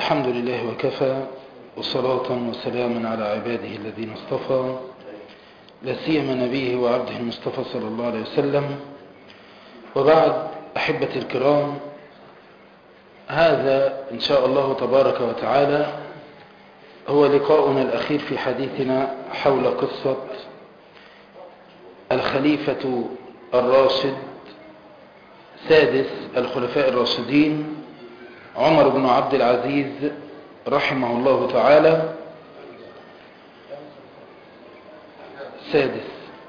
الحمد لله وكفى وصلاة وسلاما على عباده الذين اصطفى لا سيما نبيه وعبده المصطفى صلى الله عليه وسلم وبعد أحبتي الكرام هذا إن شاء الله تبارك وتعالى هو لقاؤنا الأخير في حديثنا حول قصة الخليفة الراشد سادس الخلفاء الراشدين عمر بن عبد العزيز رحمه الله تعالى سادس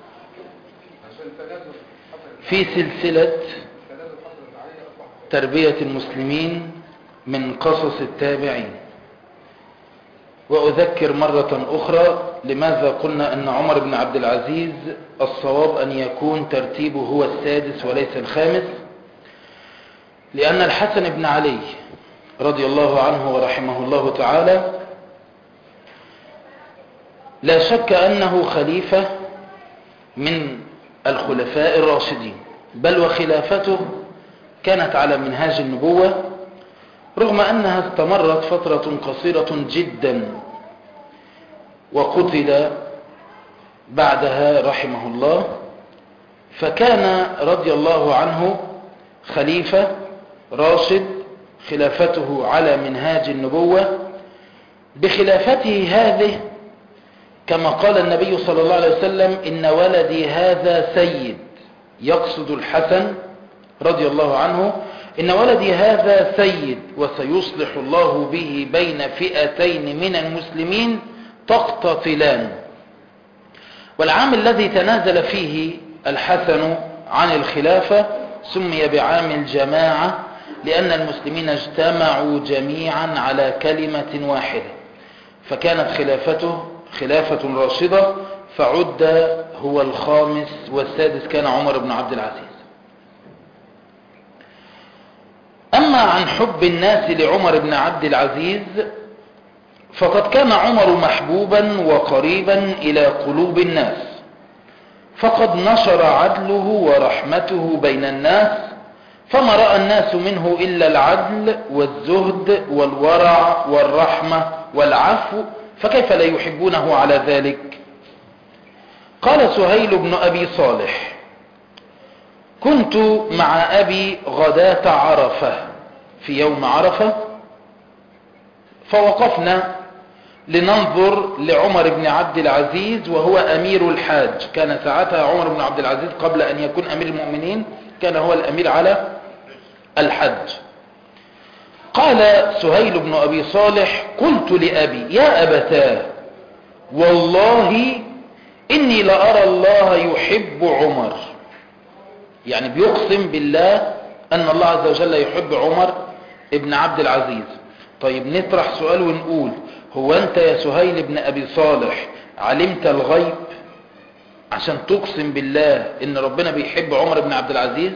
في سلسلة تربية المسلمين من قصص التابعين وأذكر مرة أخرى لماذا قلنا أن عمر بن عبد العزيز الصواب أن يكون ترتيبه هو السادس وليس الخامس لأن الحسن بن علي رضي الله عنه ورحمه الله تعالى لا شك أنه خليفة من الخلفاء الراشدين بل وخلافته كانت على منهاج النبوة رغم أنها استمرت فترة قصيرة جدا وقتل بعدها رحمه الله فكان رضي الله عنه خليفة راشد خلافته على منهاج النبوة بخلافته هذه كما قال النبي صلى الله عليه وسلم إن ولدي هذا سيد يقصد الحسن رضي الله عنه إن ولدي هذا سيد وسيصلح الله به بين فئتين من المسلمين تقتتلان والعام الذي تنازل فيه الحسن عن الخلافة سمي بعام الجماعة لأن المسلمين اجتمعوا جميعا على كلمة واحدة فكانت خلافته خلافة راشدة فعد هو الخامس والسادس كان عمر بن عبد العزيز أما عن حب الناس لعمر بن عبد العزيز فقد كان عمر محبوبا وقريبا إلى قلوب الناس فقد نشر عدله ورحمته بين الناس فما رأى الناس منه إلا العدل والزهد والورع والرحمة والعفو فكيف لا يحبونه على ذلك قال سهيل بن أبي صالح كنت مع أبي غداة عرفة في يوم عرفة فوقفنا لننظر لعمر بن عبد العزيز وهو أمير الحاج كان ساعتها عمر بن عبد العزيز قبل أن يكون أمير المؤمنين كان هو الأمير على الحج قال سهيل بن أبي صالح قلت لأبي يا أبتاه والله إني لأرى الله يحب عمر يعني بيقسم بالله أن الله عز وجل يحب عمر ابن عبد العزيز طيب نطرح سؤال ونقول هو أنت يا سهيل بن أبي صالح علمت الغيب عشان تقسم بالله إن ربنا بيحب عمر بن عبد العزيز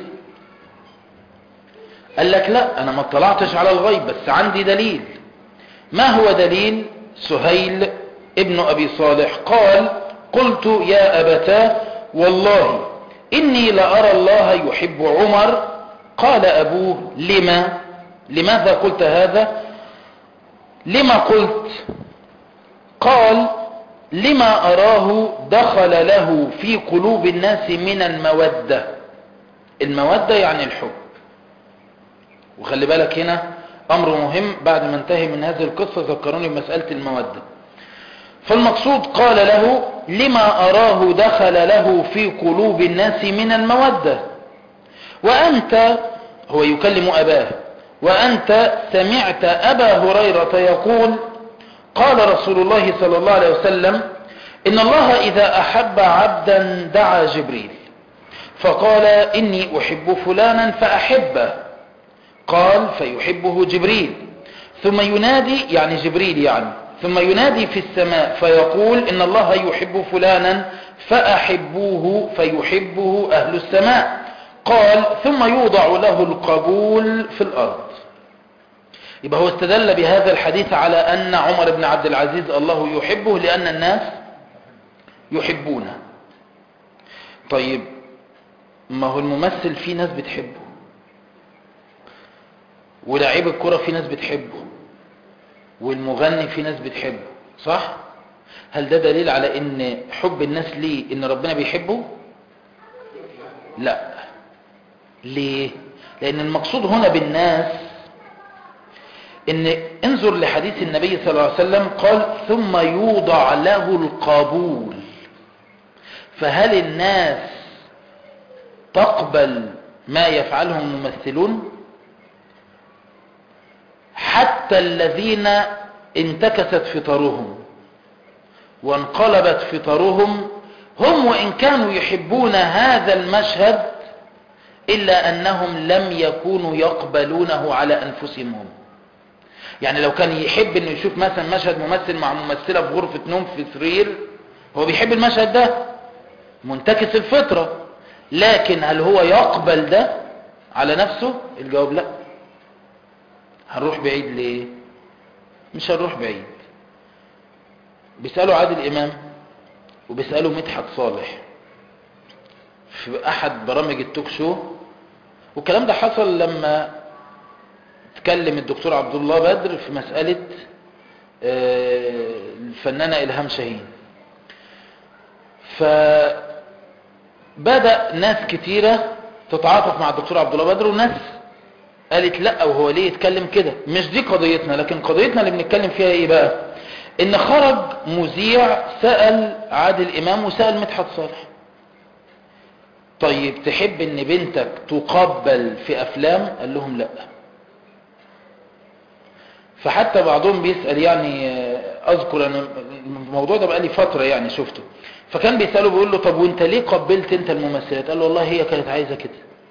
قال لك لا أنا ما اطلعتش على الغيب بس عندي دليل ما هو دليل سهيل ابن أبي صالح قال قلت يا أبتاه والله إني لأرى الله يحب عمر قال أبوه لما لماذا قلت هذا لما قلت قال لما أراه دخل له في قلوب الناس من المودة المودة يعني الحب وخلي بالك هنا أمر مهم بعد ما انتهي من هذه القصة ذكروني بمسألة المودة فالمقصود قال له لما أراه دخل له في قلوب الناس من المودة وأنت هو يكلم أباه وأنت سمعت أبا هريرة يقول قال رسول الله صلى الله عليه وسلم إن الله إذا أحب عبدا دعا جبريل فقال إني أحب فلانا فأحبه قال فيحبه جبريل ثم ينادي يعني جبريل يعني ثم ينادي في السماء فيقول إن الله يحب فلانا فأحبوه فيحبه أهل السماء قال ثم يوضع له القبول في الأرض يبقى هو استدل بهذا الحديث على أن عمر بن عبد العزيز الله يحبه لأن الناس يحبونه طيب ما هو الممثل في ناس بتحبه ولاعيب الكرة في ناس بتحبه والمغني في ناس بتحبه صح هل ده دليل على ان حب الناس ليه ان ربنا بيحبه لا ليه لان المقصود هنا بالناس ان انظر لحديث النبي صلى الله عليه وسلم قال ثم يوضع له القبول فهل الناس تقبل ما يفعله الممثلون حتى الذين انتكست فطرهم وانقلبت فطرهم هم وإن كانوا يحبون هذا المشهد إلا أنهم لم يكونوا يقبلونه على أنفسهم هم يعني لو كان يحب أنه يشوف مثلا مشهد ممثل مع ممثلة في غرفة نوم في سرير هو بيحب المشهد ده منتكس الفطرة لكن هل هو يقبل ده على نفسه الجواب لا هنروح بعيد ليه مش هنروح بعيد بيسألوا عادل إمام وبيسألوا مدحت صالح في أحد برامج التوك شو والكلام ده حصل لما تكلم الدكتور عبد الله بدر في مسألة الفنانة إلهام شاهين فبدأ ناس كتيرة تتعاطف مع الدكتور عبد الله بدر وناس قالت لا وهو ليه يتكلم كده مش دي قضيتنا لكن قضيتنا اللي بنتكلم فيها ايه بقى ان خرج مذيع سأل عادل امام وسأل مدحت صالح طيب تحب ان بنتك تقبل في افلام قال لهم لا فحتى بعضهم بيسأل يعني اذكر انا الموضوع ده بقى لي فترة يعني شفته فكان بيسأله بيقول له طب وانت ليه قبلت انت الممثلات قال له والله هي كانت عايزة كده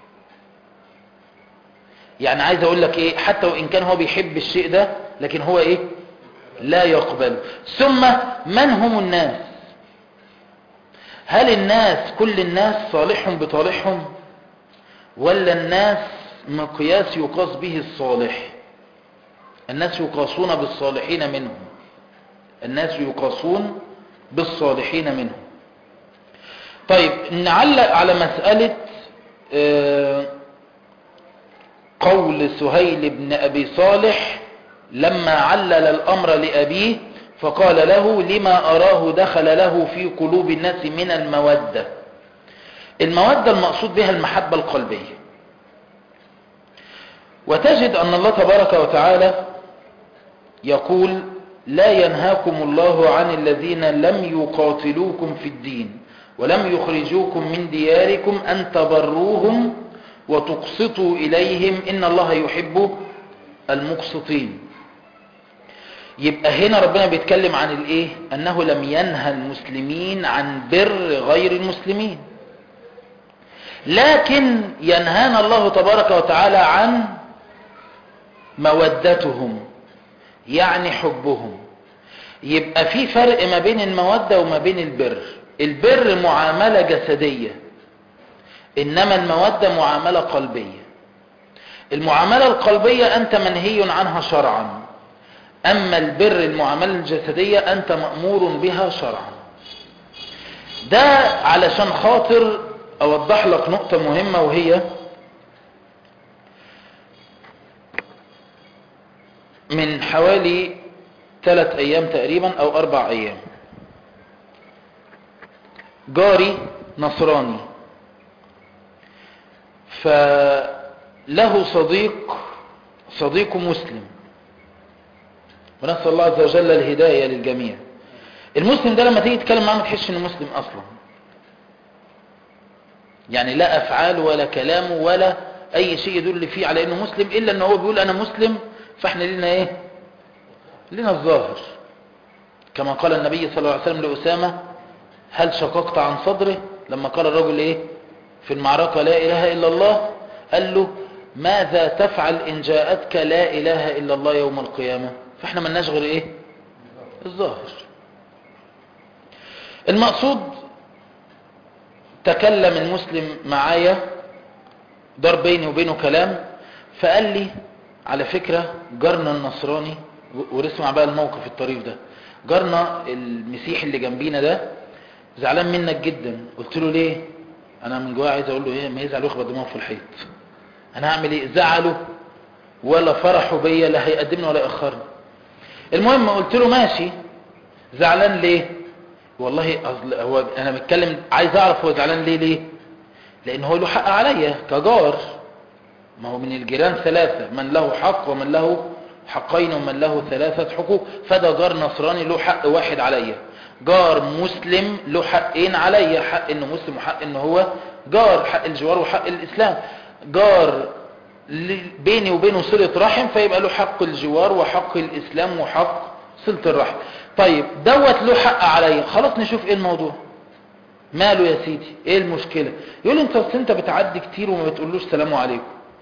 يعني عايز اقول لك ايه حتى وان كان هو بيحب الشيء ده لكن هو ايه لا يقبل ثم من هم الناس هل الناس كل الناس صالحهم بطالحهم ولا الناس مقياس يقاس به الصالح الناس يقاسون بالصالحين منهم الناس يقاسون بالصالحين منهم طيب نعلق على مسألة آه قول سهيل بن أبي صالح لما علل الأمر لأبيه فقال له لما أراه دخل له في قلوب الناس من المودة المودة المقصود بها المحبة القلبية وتجد أن الله تبارك وتعالى يقول لا ينهاكم الله عن الذين لم يقاتلوكم في الدين ولم يخرجوكم من دياركم أن تبروهم وتقسطوا إليهم إن الله يحب المقسطين يبقى هنا ربنا بيتكلم عن الايه انه لم ينهى المسلمين عن بر غير المسلمين لكن ينهانا الله تبارك وتعالى عن مودتهم يعني حبهم يبقى في فرق ما بين المودة وما بين البر البر معاملة جسدية انما المودة معاملة قلبية المعاملة القلبية انت منهي عنها شرعا اما البر المعاملة الجسدية انت مأمور بها شرعا ده علشان خاطر اوضح لك نقطة مهمة وهي من حوالي ثلاث ايام تقريبا او اربع ايام جاري نصراني فله صديق صديق مسلم ونسأل الله عز وجل الهداية للجميع المسلم ده لما تيجي تتكلم معاه ما تحسش انه مسلم اصلا يعني لا افعال ولا كلام ولا اي شيء يدل فيه على انه مسلم الا ان هو بيقول انا مسلم فاحنا لنا ايه لنا الظاهر كما قال النبي صلى الله عليه وسلم لأسامة هل شققت عن صدره لما قال الرجل ايه في المعركة لا اله الا الله قال له ماذا تفعل ان جاءتك لا اله الا الله يوم القيامة فاحنا ملناش غير ايه الظاهر المقصود تكلم المسلم معايا دار بيني وبينه كلام فقال لي على فكرة جارنا النصراني ورسمع بقى الموقف الطريف ده جارنا المسيحي اللي جنبينا ده زعلان منك جدا قلت له ليه انا من جوايا عايز اقول له ايه ما يزعل ويخبط دماغه في الحيط انا هعمل ايه زعله ولا فرحه بيا لا هيقدمني ولا ياخرني المهم قلت له ماشي زعلان ليه والله أصل هو انا بتكلم عايز اعرف هو زعلان ليه ليه لان هو له حق عليا كجار ما هو من الجيران ثلاثة من له حق ومن له حقين ومن له ثلاثة حقوق فده جار نصراني له حق واحد عليا جار مسلم له حقين عليا حق انه مسلم وحق انه هو جار حق الجوار وحق الاسلام جار بيني وبينه صلة رحم فيبقى له حق الجوار وحق الاسلام وحق صلة الرحم طيب دوت له حق عليا خلاص نشوف ايه الموضوع ماله يا سيدي ايه المشكلة يقول انت اصل انت بتعدي كتير وما بتقولوش سلام عليكم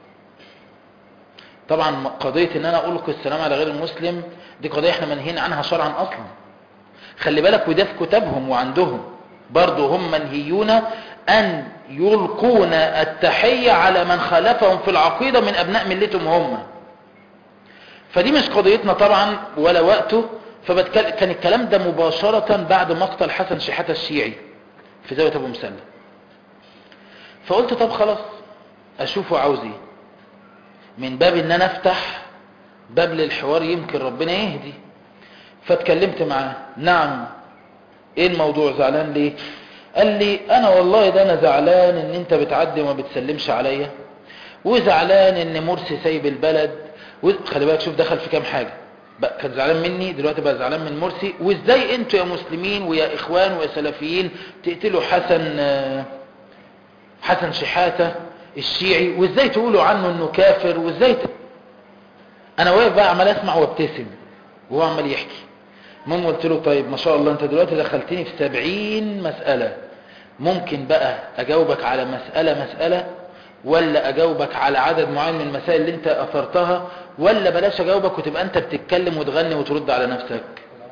طبعا قضية ان انا القي السلام على غير المسلم دي قضية احنا منهيين عنها شرعا اصلا خلي بالك وده في كتابهم وعندهم برضو هم منهيون ان يلقون التحية على من خالفهم في العقيدة من ابناء ملتهم هم فدي مش قضيتنا طبعا ولا وقته فبتكلم كان الكلام ده مباشرة بعد مقتل حسن شحاتة الشيعي في زاوية ابو مسلم فقلت طب خلاص اشوفه عاوز ايه من باب ان انا افتح باب للحوار يمكن ربنا يهدي فاتكلمت معاه نعم ايه الموضوع زعلان ليه قال لي انا والله ده انا زعلان ان انت بتعدي وما بتسلمش عليا وزعلان ان مرسي سايب البلد خلي بالك شوف دخل في كام حاجة بقى كان زعلان مني دلوقتي بقى زعلان من مرسي وازاي انتوا يا مسلمين ويا اخوان ويا سلفيين تقتلوا حسن حسن شحاتة الشيعي وازاي تقولوا عنه انه كافر وازاي ت... انا واقف بقى عمال اسمع وابتسم وهو عمال يحكي المهم قلت له طيب ما شاء الله انت دلوقتي دخلتني في سبعين مسألة ممكن بقى اجاوبك على مسألة مسألة ولا اجاوبك على عدد معين من المسائل اللي انت اثرتها ولا بلاش اجاوبك وتبقى انت بتتكلم وتغني وترد على نفسك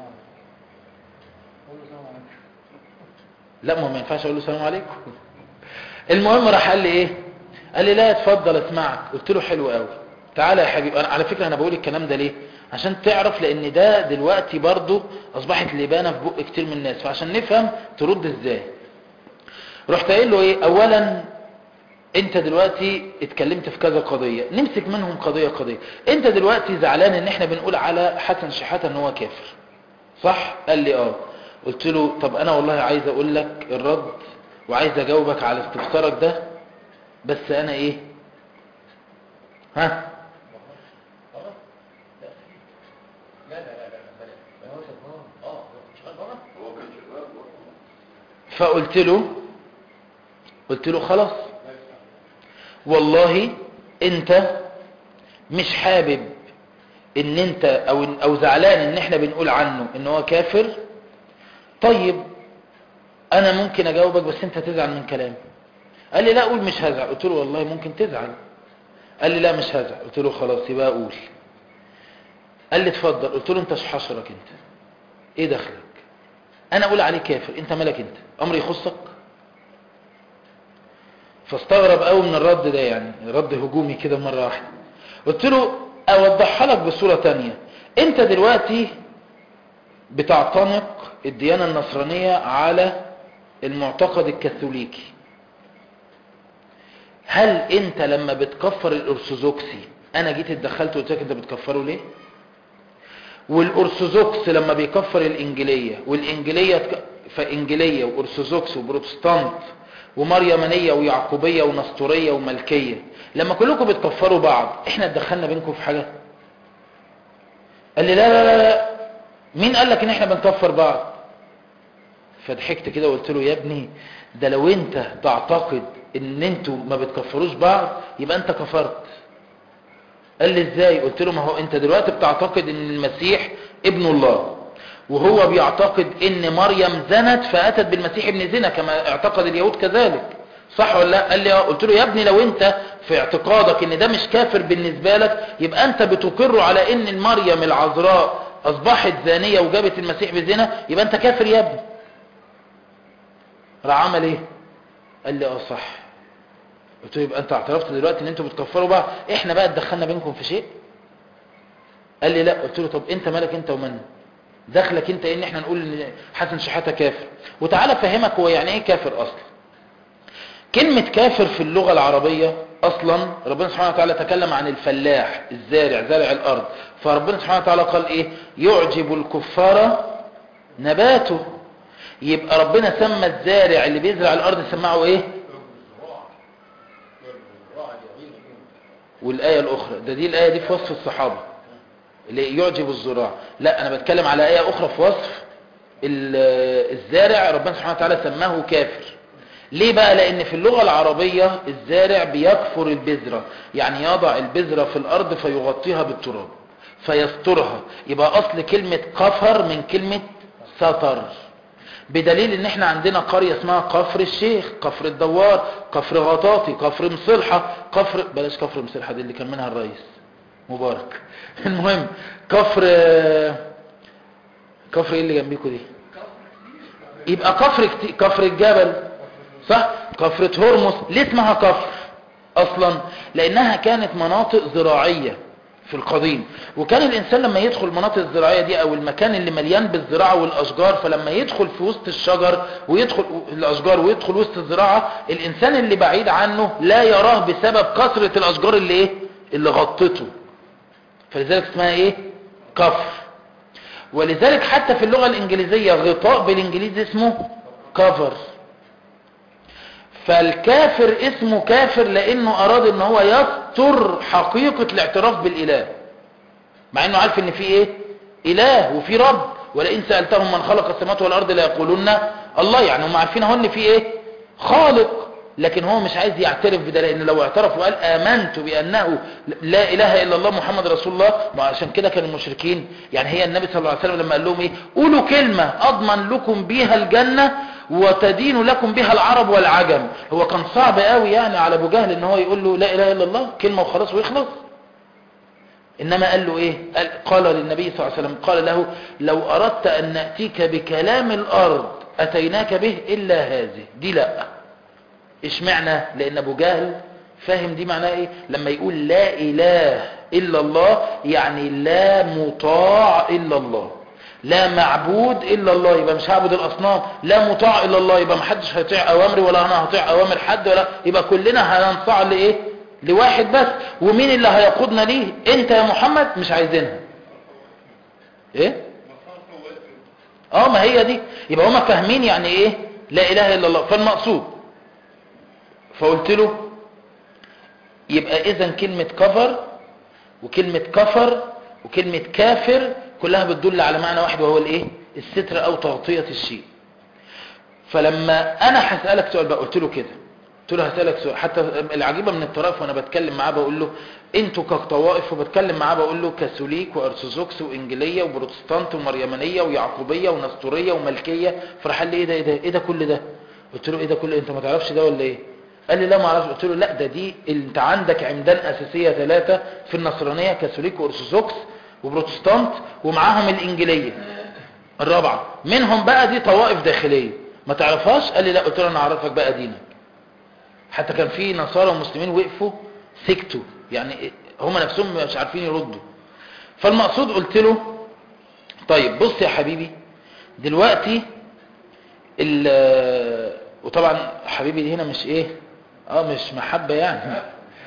لا ما ما ينفعش اقول له السلام عليكم المهم راح قال لي ايه قال لي لا اتفضل اسمعك قلت له حلو قوي تعالى يا حبيبي انا على فكره انا بقول الكلام ده ليه عشان تعرف لان ده دلوقتي برضو اصبحت لبانه في بق كتير من الناس فعشان نفهم ترد ازاي رحت قايل له ايه اولا انت دلوقتي اتكلمت في كذا قضية نمسك منهم قضية قضية انت دلوقتي زعلان ان احنا بنقول على حسن شحاتة ان هو كافر صح قال لي اه قلت له طب انا والله عايز اقول لك الرد وعايز اجاوبك على استفسارك ده بس انا ايه ها فقلت له قلت له خلاص والله انت مش حابب ان انت او, أو زعلان ان احنا بنقول عنه ان هو كافر طيب انا ممكن اجاوبك بس انت تزعل من كلامي قال لي لا قول مش هزعل قلت له والله ممكن تزعل قال لي لا مش هزعل قلت له خلاص يبقى اقول قال لي اتفضل قلت له انت حشرك انت ايه دخلك انا اقول عليه كافر انت مالك انت امر يخصك فاستغرب قوي من الرد ده يعني رد هجومي كده مرة واحدة قلت له اوضحها لك بصورة تانية انت دلوقتي بتعتنق الديانة النصرانية على المعتقد الكاثوليكي هل انت لما بتكفر الارثوذكسي انا جيت اتدخلت وقلت لك انت بتكفره ليه والارثوذكس لما بيكفر الانجيليه والانجيليه فانجيليه وارثوذكس وبروتستانت ومريمانيه ويعقوبيه ونسطوريه وملكيه لما كلكم بتكفروا بعض احنا اتدخلنا بينكم في حاجه قال لي لا لا لا, لا. مين قال لك ان احنا بنكفر بعض فضحكت كده وقلت له يا ابني ده لو انت تعتقد ان انتوا ما بتكفروش بعض يبقى انت كفرت قال لي ازاي قلت له ما هو انت دلوقتي بتعتقد ان المسيح ابن الله وهو بيعتقد ان مريم زنت فاتت بالمسيح ابن زنا كما اعتقد اليهود كذلك صح ولا لا قال لي اه قلت له يا ابني لو انت في اعتقادك ان ده مش كافر بالنسبه لك يبقى انت بتقر على ان مريم العذراء اصبحت زانيه وجابت المسيح بزنا يبقى انت كافر يا ابني راح عمل ايه قال لي اه صح قلت له يبقى انت اعترفت دلوقتي ان انتوا بتكفروا بعض احنا بقى اتدخلنا بينكم في شيء قال لي لا قلت له طب انت مالك انت ومن دخلك انت ان احنا نقول ان حسن شحاته كافر وتعالى افهمك هو يعني ايه كافر اصلا كلمة كافر في اللغة العربية اصلا ربنا سبحانه وتعالى تكلم عن الفلاح الزارع زارع الارض فربنا سبحانه وتعالى قال ايه يعجب الكفار نباته يبقى ربنا سمى الزارع اللي بيزرع الارض سمعه ايه والآية الأخرى ده دي الآية دي في وصف الصحابة اللي يعجب الزراع لا أنا بتكلم على آية أخرى في وصف ال- الزارع ربنا سبحانه وتعالى سماه كافر ليه بقى لأن في اللغة العربية الزارع بيكفر البذرة يعني يضع البذرة في الأرض فيغطيها بالتراب فيسترها يبقى أصل كلمة كفر من كلمة ستر بدليل ان احنا عندنا قرية اسمها كفر الشيخ كفر الدوار كفر غطاطي كفر مصلحة كفر بلاش كفر مصلحة دي اللي كان منها الرئيس مبارك المهم كفر كفر ايه اللي جنبيكوا دي يبقى كفر كت- كفر الجبل صح كفرة هرمس ليه اسمها كفر اصلا لانها كانت مناطق زراعية في القديم وكان الانسان لما يدخل المناطق الزراعية دي او المكان اللي مليان بالزراعة والاشجار فلما يدخل في وسط الشجر ويدخل الاشجار ويدخل وسط الزراعة الانسان اللي بعيد عنه لا يراه بسبب كثرة الاشجار اللي ايه اللي غطته فلذلك اسمها ايه كفر ولذلك حتى في اللغة الانجليزية غطاء بالانجليزي اسمه كفر فالكافر اسمه كافر لانه اراد ان هو يستر حقيقة الاعتراف بالاله مع انه عارف ان في ايه اله وفي رب ولئن سألتهم من خلق السماوات والارض ليقولون الله يعني هم عارفين اهو ان في ايه خالق لكن هو مش عايز يعترف بده لان لو اعترف وقال امنت بانه لا اله الا الله محمد رسول الله ما عشان كده كان المشركين يعني هي النبي صلى الله عليه وسلم لما قال لهم ايه قولوا كلمة اضمن لكم بيها الجنة وتدين لكم بها العرب والعجم هو كان صعب قوي يعني على ابو جهل ان هو يقول له لا اله الا الله كلمة وخلاص ويخلص انما قال له ايه قال, قال للنبي صلى الله عليه وسلم قال له لو اردت ان نأتيك بكلام الارض اتيناك به الا هذه دي لا اشمعنى لان ابو جهل فاهم دي معناها ايه لما يقول لا اله الا الله يعني لا مطاع الا الله لا معبود الا الله يبقى مش هعبد الاصنام لا مطاع الا الله يبقى محدش هيطيع اوامري ولا انا هطيع اوامر حد ولا يبقى كلنا هننصاع لايه لواحد بس ومين اللي هيقودنا ليه انت يا محمد مش عايزينها ايه اه ما هي دي يبقى هما فاهمين يعني ايه لا اله الا الله فالمقصود فقلت له يبقى اذا كلمة كفر وكلمة كفر وكلمة كافر كلها بتدل على معنى واحد وهو الايه الستر او تغطية الشيء فلما انا هسألك سؤال بقى قلت له كده قلت له هسألك سؤال حتى العجيبة من الطرائف وانا بتكلم معاه بقول له انتوا كطوائف وبتكلم معاه بقول له كاثوليك وارثوذكس وانجيليه وبروتستانت ومريمانيه ويعقوبيه ونسطوريه وملكيه فراح قال لي ايه ده ايه ده ايه ده كل ده قلت له ايه ده كل انت ما تعرفش ده ولا ايه قال لي لا ما اعرفش قلت له لا ده دي انت عندك عمدان اساسيه ثلاثه في النصرانيه كاثوليك وارثوذكس وبروتستانت ومعاهم الانجيليه الرابعه منهم بقى دي طوائف داخليه ما تعرفهاش قال لي لا قلت له انا اعرفك بقى دينك حتى كان في نصارى ومسلمين وقفوا سكتوا يعني هم نفسهم مش عارفين يردوا فالمقصود قلت له طيب بص يا حبيبي دلوقتي ال وطبعا حبيبي دي هنا مش ايه اه مش محبة يعني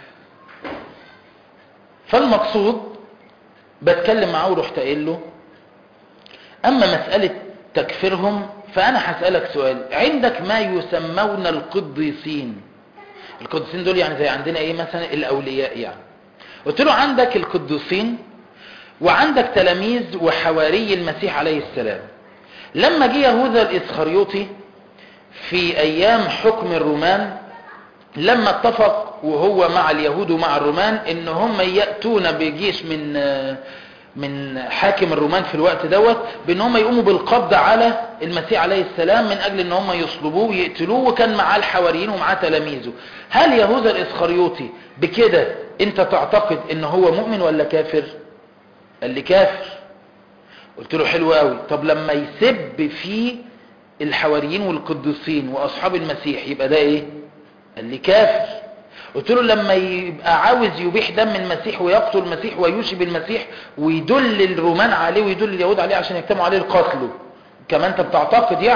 فالمقصود بتكلم معاه ورحت قايل له اما مسألة تكفيرهم فانا هسألك سؤال عندك ما يسمون القديسين القديسين دول يعني زي عندنا ايه مثلا الاولياء يعني قلت له عندك القديسين وعندك تلاميذ وحواري المسيح عليه السلام لما جه يهوذا الاسخريوطي في ايام حكم الرومان لما اتفق وهو مع اليهود ومع الرومان ان هم يأتون بجيش من من حاكم الرومان في الوقت دوت بان هم يقوموا بالقبض على المسيح عليه السلام من اجل ان هم يصلبوه ويقتلوه وكان معاه الحواريين ومعاه تلاميذه هل يهوذا الاسخريوطي بكده انت تعتقد ان هو مؤمن ولا كافر قال لي كافر قلت له حلو قوي طب لما يسب في الحواريين والقديسين واصحاب المسيح يبقى ده ايه قال لي كافر قلت له لما يبقى عاوز يبيح دم المسيح ويقتل المسيح ويوشي بالمسيح ويدل الرومان عليه ويدل اليهود عليه عشان يجتمعوا عليه القتل كمان انت بتعتقد يعني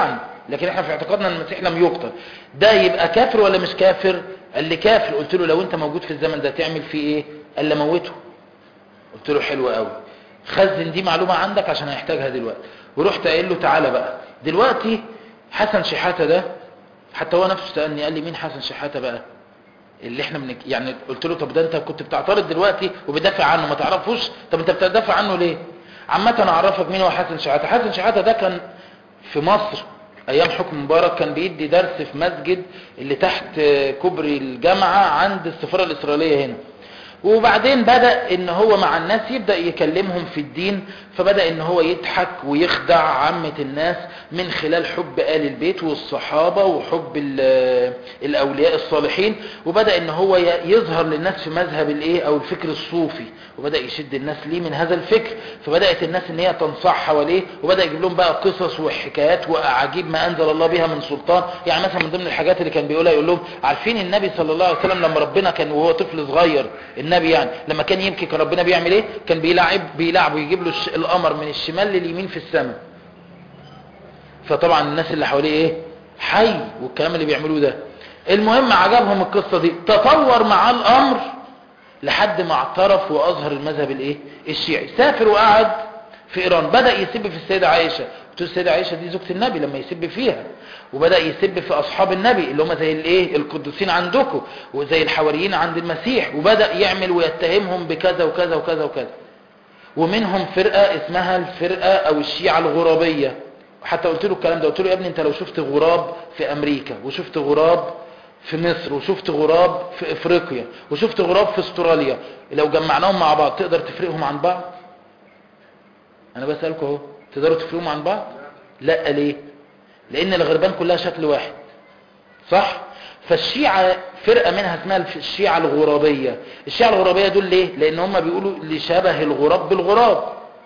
لكن احنا في اعتقادنا ان المسيح لم يقتل ده يبقى كافر ولا مش كافر قال لي كافر قلت له لو انت موجود في الزمن ده تعمل فيه ايه قال لي موته قلت له حلو قوي خزن دي معلومة عندك عشان هيحتاجها دلوقتي ورحت قايل له تعالى بقى دلوقتي حسن شحاتة ده حتى هو نفسه سألني قال لي مين حسن شحاتة بقى اللي احنا منك يعني قلت له طب ده انت كنت بتعترض دلوقتي وبتدافع عنه ما تعرفوش طب انت بتدافع عنه ليه عامة اعرفك مين هو حسن شحاتة حسن شحاتة ده كان في مصر ايام حكم مبارك كان بيدي درس في مسجد اللي تحت كوبري الجامعة عند السفارة الاسرائيلية هنا وبعدين بدأ ان هو مع الناس يبدأ يكلمهم في الدين فبدأ ان هو يضحك ويخدع عامة الناس من خلال حب آل البيت والصحابة وحب الاولياء الصالحين وبدأ ان هو يظهر للناس في مذهب الايه او الفكر الصوفي وبدأ يشد الناس ليه من هذا الفكر فبدأت الناس ان هي تنصح حواليه وبدأ يجيب لهم بقى قصص وحكايات واعاجيب ما انزل الله بها من سلطان يعني مثلا من ضمن الحاجات اللي كان بيقولها يقول لهم عارفين النبي صلى الله عليه وسلم لما ربنا كان وهو طفل صغير النبي يعني لما كان يبكي كان ربنا بيعمل ايه كان بيلعب بيلعب ويجيب له القمر من الشمال لليمين في السماء فطبعا الناس اللي حواليه ايه حي والكلام اللي بيعملوه ده المهم عجبهم القصة دي تطور معاه الامر لحد ما اعترف واظهر المذهب الايه الشيعي سافر وقعد في ايران بدأ يسب في السيدة عائشة قلت السيدة عائشة دي زوجة النبي لما يسب فيها وبدأ يسب في اصحاب النبي اللي هم زي الايه القدوسين عندكم وزي الحواريين عند المسيح وبدأ يعمل ويتهمهم بكذا وكذا وكذا وكذا ومنهم فرقة اسمها الفرقة او الشيعة الغرابية حتى قلت له الكلام ده قلت له يا ابني انت لو شفت غراب في امريكا وشفت غراب في مصر وشفت غراب في افريقيا وشفت غراب في استراليا لو جمعناهم مع بعض تقدر تفرقهم عن بعض انا بسألكم اهو تقدروا تفرقهم عن بعض لا ليه لان الغربان كلها شكل واحد صح فالشيعة فرقة منها اسمها الشيعة الغرابية الشيعة الغرابية دول ليه لان هم بيقولوا لشبه الغراب بالغراب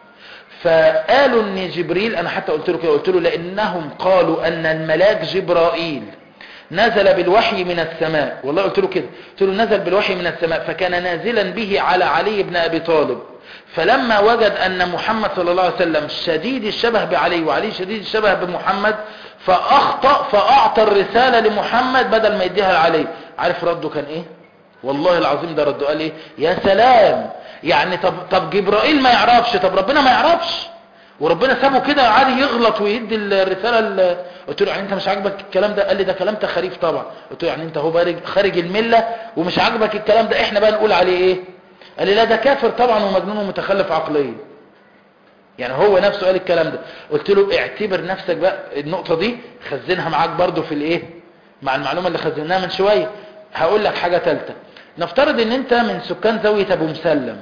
فقالوا ان جبريل انا حتى قلت له كده قلت له لانهم قالوا ان الملاك جبرائيل نزل بالوحي من السماء والله قلت له كده قلت له نزل بالوحي من السماء فكان نازلا به على علي بن ابي طالب فلما وجد ان محمد صلى الله عليه وسلم شديد الشبه بعلي وعلي شديد الشبه بمحمد فاخطأ فاعطى الرسالة لمحمد بدل ما يديها لعلي عارف رده كان ايه والله العظيم ده رده قال ايه يا سلام يعني طب, طب جبرائيل ما يعرفش طب ربنا ما يعرفش وربنا سابه كده عادي يغلط ويدي الرسالة قلت له يعني انت مش عاجبك الكلام ده قال لي ده كلام تخاريف طبعا قلت له يعني انت هو خارج الملة ومش عاجبك الكلام ده احنا بقى نقول عليه ايه قال لي لا ده كافر طبعا ومجنون ومتخلف عقليا يعني هو نفسه قال الكلام ده قلت له اعتبر نفسك بقى النقطة دي خزنها معاك برضو في الايه مع المعلومة اللي خزناها من شوية هقول لك حاجة ثالثه نفترض ان انت من سكان زاوية ابو مسلم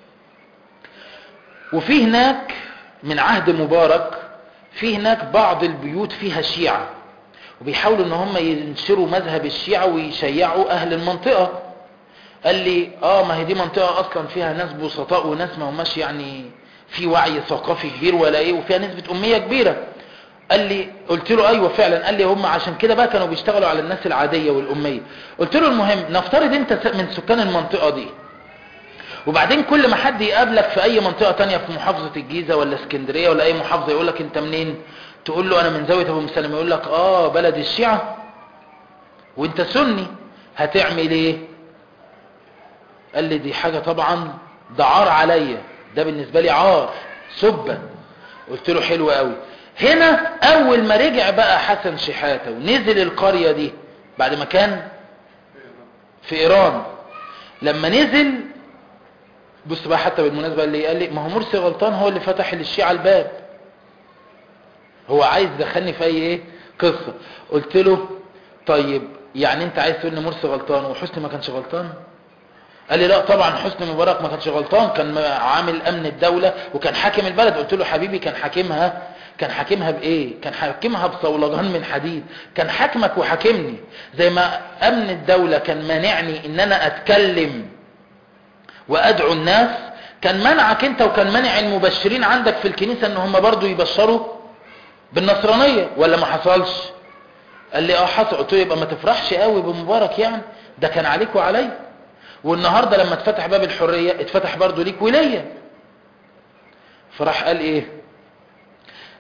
وفي هناك من عهد مبارك في هناك بعض البيوت فيها شيعة وبيحاولوا ان هم ينشروا مذهب الشيعة ويشيعوا اهل المنطقة قال لي اه ما هي دي منطقة اصلا فيها ناس بسطاء وناس ما هماش يعني في وعي ثقافي كبير ولا ايه وفيها نسبة امية كبيرة قال لي قلت له ايوه فعلا قال لي هم عشان كده بقى كانوا بيشتغلوا على الناس العادية والامية قلت له المهم نفترض انت من سكان المنطقة دي وبعدين كل ما حد يقابلك في اي منطقة تانية في محافظة الجيزة ولا اسكندرية ولا اي محافظة يقول لك انت منين تقول له انا من زاوية ابو مسلم يقول لك اه بلد الشيعة وانت سني هتعمل ايه قال لي دي حاجة طبعا ده عار عليا ده بالنسبة لي عار سبا قلت له حلو قوي هنا اول ما رجع بقى حسن شحاتة ونزل القرية دي بعد ما كان في ايران لما نزل بص بقى حتى بالمناسبة اللي قال لي ما هو مرسي غلطان هو اللي فتح للشيعة الباب هو عايز دخلني في اي ايه قصة قلت له طيب يعني انت عايز تقول ان مرسي غلطان وحسني ما كانش غلطان قال لي لا طبعا حسني مبارك ما كانش غلطان كان عامل امن الدولة وكان حاكم البلد قلت له حبيبي كان حاكمها كان حاكمها بايه كان حاكمها بصولجان من حديد كان حاكمك وحاكمني زي ما امن الدولة كان مانعني ان انا اتكلم وادعو الناس كان منعك انت وكان منع المبشرين عندك في الكنيسة ان هم برضو يبشروا بالنصرانية ولا ما حصلش قال لي اه حصل قلت له يبقى ما تفرحش قوي بمبارك يعني ده كان عليك وعلي والنهاردة لما اتفتح باب الحرية اتفتح برضو ليك وليا فراح قال ايه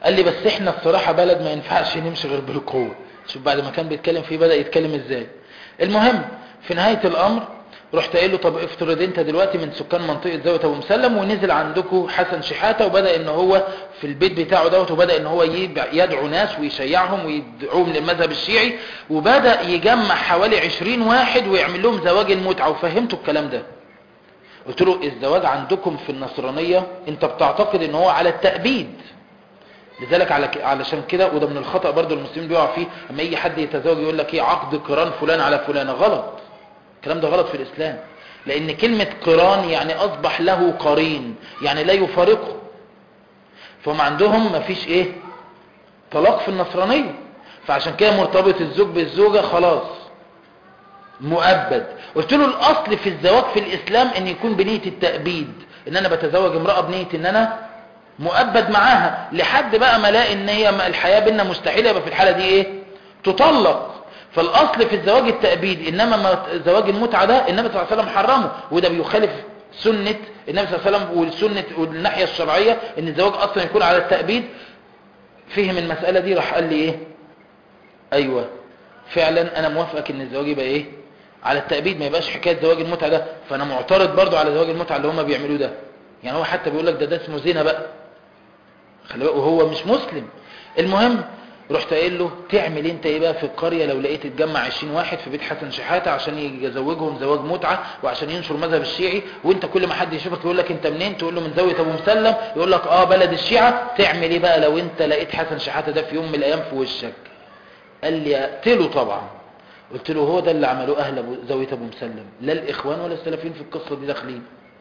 قال لي بس احنا الصراحة بلد ما ينفعش نمشي غير بالقوة شوف بعد ما كان بيتكلم فيه بدأ يتكلم ازاي المهم في نهاية الامر رحت قايل له طب افترض انت دلوقتي من سكان منطقة زاوية ابو مسلم ونزل عندكم حسن شحاتة وبدأ ان هو في البيت بتاعه دوت وبدأ ان هو يدعو ناس ويشيعهم ويدعوهم للمذهب الشيعي وبدأ يجمع حوالي عشرين واحد ويعمل لهم زواج المتعة وفهمته الكلام ده قلت له الزواج عندكم في النصرانية انت بتعتقد ان هو على التأبيد لذلك على علشان كده وده من الخطأ برضو المسلمين بيقع فيه اما يجي حد يتزوج يقول لك ايه عقد قران فلان على فلانة غلط الكلام ده غلط في الاسلام لان كلمة قران يعني اصبح له قرين يعني لا يفارقه فهم عندهم مفيش ايه طلاق في النصرانية فعشان كده مرتبط الزوج بالزوجة خلاص مؤبد قلت له الاصل في الزواج في الاسلام ان يكون بنية التأبيد ان انا بتزوج امرأة بنية ان انا مؤبد معاها لحد بقى ما الاقي ان هي الحياة بينا مستحيلة يبقى في الحالة دي ايه تطلق فالاصل في الزواج التأبيد انما زواج المتعة ده النبي صلى الله عليه وسلم حرمه وده بيخالف سنة النبي صلى الله عليه وسلم والسنة والناحية الشرعية ان الزواج اصلا يكون على التأبيد فهم المسألة دي راح قال لي ايه ايوه فعلا انا موافقك ان الزواج يبقى ايه على التأبيد ما يبقاش حكاية زواج المتعة ده فانا معترض برضو على زواج المتعة اللي هما بيعملوه ده يعني هو حتى بيقول لك ده ده اسمه زنا بقى خلي بالك وهو مش مسلم المهم رحت قايل له تعمل انت ايه بقى في القرية لو لقيت تجمع 20 واحد في بيت حسن شحاتة عشان يزوجهم زواج متعة وعشان ينشر مذهب الشيعي وانت كل ما حد يشوفك يقول لك انت منين تقول له من زاوية ابو مسلم يقول لك اه بلد الشيعة تعمل ايه بقى لو انت لقيت حسن شحاتة ده في يوم من الايام في وشك قال لي اقتله طبعا قلت له هو ده اللي عملوه اهل أبو زاوية ابو مسلم لا الاخوان ولا السلفيين في القصة دي داخلين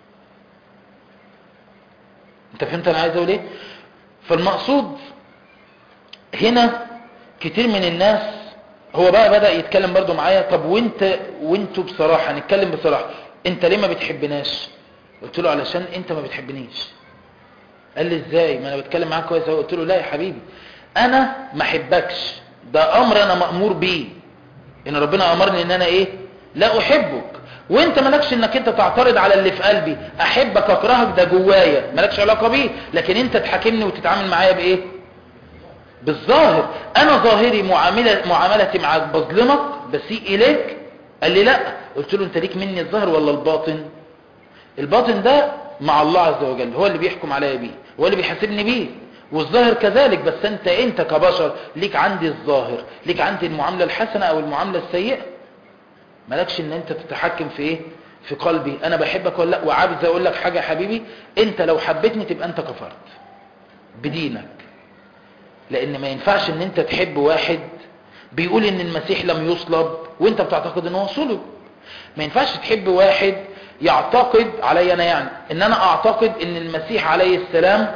انت فهمت انا عايز اقول ايه فالمقصود هنا كتير من الناس هو بقى بدأ يتكلم برضو معايا طب وانت وانتوا بصراحة نتكلم بصراحة انت ليه ما بتحبناش قلت له علشان انت ما بتحبنيش قال لي ازاي ما انا بتكلم معاك كويس قلت له لا يا حبيبي انا ما احبكش ده امر انا مأمور بيه ان ربنا امرني ان انا ايه لا احبك وانت مالكش انك انت تعترض على اللي في قلبي احبك اكرهك ده جوايا مالكش علاقة بيه لكن انت تحاكمني وتتعامل معايا بايه بالظاهر انا ظاهري معاملة معاملتي معاك بظلمك بسيء اليك قال لي لا قلت له انت ليك مني الظاهر ولا الباطن الباطن ده مع الله عز وجل هو اللي بيحكم عليا بيه هو اللي بيحاسبني بيه والظاهر كذلك بس انت انت كبشر ليك عندي الظاهر ليك عندي المعاملة الحسنة او المعاملة السيئة مالكش ان انت تتحكم في ايه في قلبي انا بحبك ولا لا وعاوز اقول لك حاجة يا حبيبي انت لو حبيتني تبقى انت كفرت بدينك لان ما ينفعش ان انت تحب واحد بيقول ان المسيح لم يصلب وانت بتعتقد ان هو صلب ما ينفعش تحب واحد يعتقد علي انا يعني ان انا اعتقد ان المسيح عليه السلام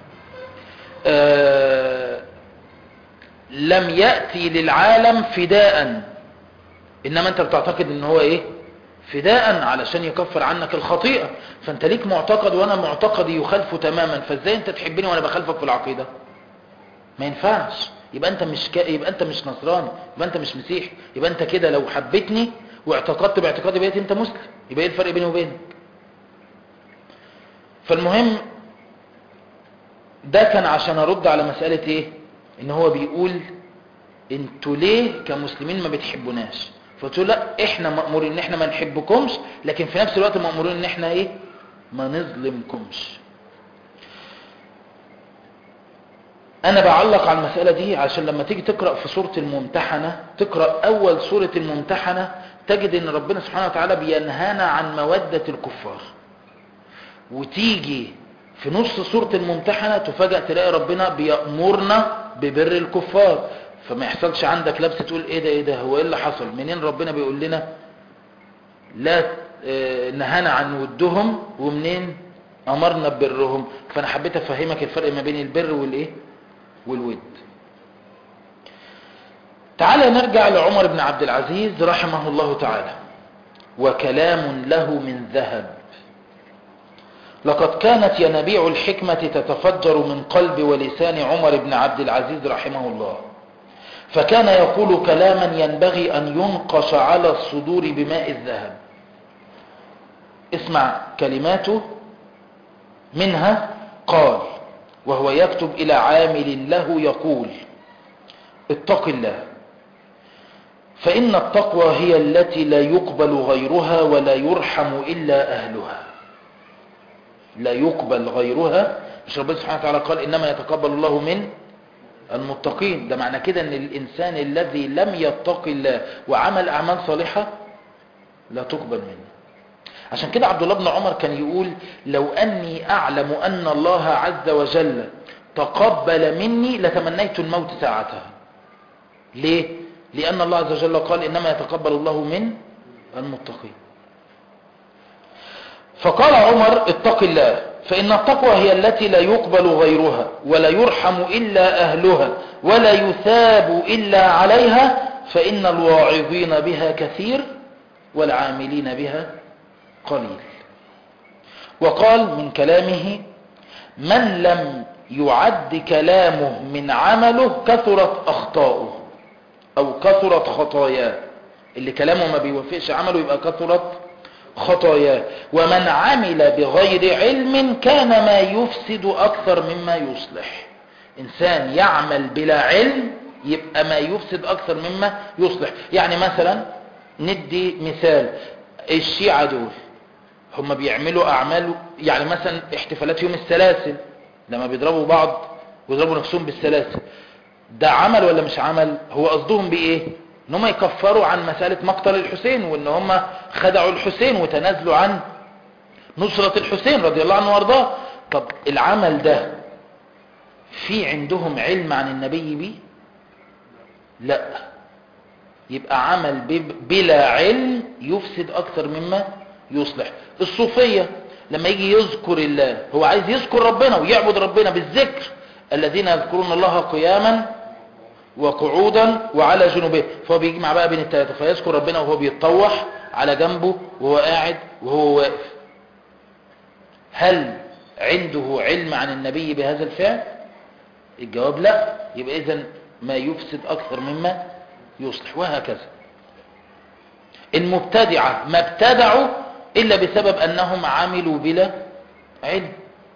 آه لم يأتي للعالم فداء انما انت بتعتقد ان هو ايه فداء علشان يكفر عنك الخطيئة فانت ليك معتقد وانا معتقدي يخالفه تماما فازاي انت تحبني وانا بخالفك في العقيدة ما ينفعش يبقى انت مش ك... يبقى انت مش نصراني يبقى انت مش مسيحي يبقى انت كده لو حبيتني واعتقدت باعتقادي بقيت انت مسلم يبقى ايه الفرق بيني وبينك فالمهم ده كان عشان ارد على مسألة ايه ان هو بيقول انتوا ليه كمسلمين ما بتحبوناش فقلت له لا احنا مأمورين ان احنا ما نحبكمش لكن في نفس الوقت مأمورين ان احنا ايه ما نظلمكمش انا بعلق على المسألة دي عشان لما تيجي تقرأ في سورة الممتحنة تقرأ اول سورة الممتحنة تجد ان ربنا سبحانه وتعالى بينهانا عن مودة الكفار وتيجي في نص سورة الممتحنة تفاجأ تلاقي ربنا بيأمرنا ببر الكفار فما يحصلش عندك لبس تقول ايه ده ايه ده هو ايه اللي حصل منين ربنا بيقول لنا لا اه نهانا عن ودهم ومنين امرنا ببرهم فانا حبيت افهمك الفرق ما بين البر والايه والود تعالى نرجع لعمر بن عبد العزيز رحمه الله تعالى وكلام له من ذهب لقد كانت ينابيع الحكمة تتفجر من قلب ولسان عمر بن عبد العزيز رحمه الله فكان يقول كلاما ينبغي أن ينقش على الصدور بماء الذهب اسمع كلماته منها قال وهو يكتب إلى عامل له يقول اتق الله فإن التقوى هي التي لا يقبل غيرها ولا يرحم إلا أهلها لا يقبل غيرها مش ربنا سبحانه وتعالى قال إنما يتقبل الله من المتقين ده معنى كده ان الانسان الذي لم يتق الله وعمل اعمال صالحة لا تقبل منه عشان كده عبد الله بن عمر كان يقول لو اني اعلم ان الله عز وجل تقبل مني لتمنيت الموت ساعتها ليه لان الله عز وجل قال انما يتقبل الله من المتقين فقال عمر اتق الله فإن التقوى هي التي لا يقبل غيرها ولا يرحم إلا أهلها ولا يثاب إلا عليها فإن الواعظين بها كثير والعاملين بها قليل وقال من كلامه من لم يعد كلامه من عمله كثرت أخطاؤه أو كثرت خطاياه اللي كلامه ما بيوفقش عمله يبقى كثرت خطاياه ومن عمل بغير علم كان ما يفسد أكثر مما يصلح إنسان يعمل بلا علم يبقى ما يفسد أكثر مما يصلح يعني مثلا ندي مثال الشيعة دول هم بيعملوا أعمال يعني مثلا احتفالات يوم السلاسل لما بيضربوا بعض ويضربوا نفسهم بالسلاسل ده عمل ولا مش عمل هو قصدهم بإيه ان هم يكفروا عن مسألة مقتل الحسين وان هم خدعوا الحسين وتنازلوا عن نصرة الحسين رضي الله عنه وارضاه طب العمل ده في عندهم علم عن النبي بيه لا يبقى عمل بلا علم يفسد اكثر مما يصلح الصوفية لما يجي يذكر الله هو عايز يذكر ربنا ويعبد ربنا بالذكر الذين يذكرون الله قياما وقعودا وعلى جنوبه فهو بيجمع بقى بين الثلاثة فيذكر ربنا وهو بيتطوح على جنبه وهو قاعد وهو واقف هل عنده علم عن النبي بهذا الفعل الجواب لا يبقى اذا ما يفسد اكثر مما يصلح وهكذا المبتدعة ما ابتدعوا الا بسبب انهم عملوا بلا علم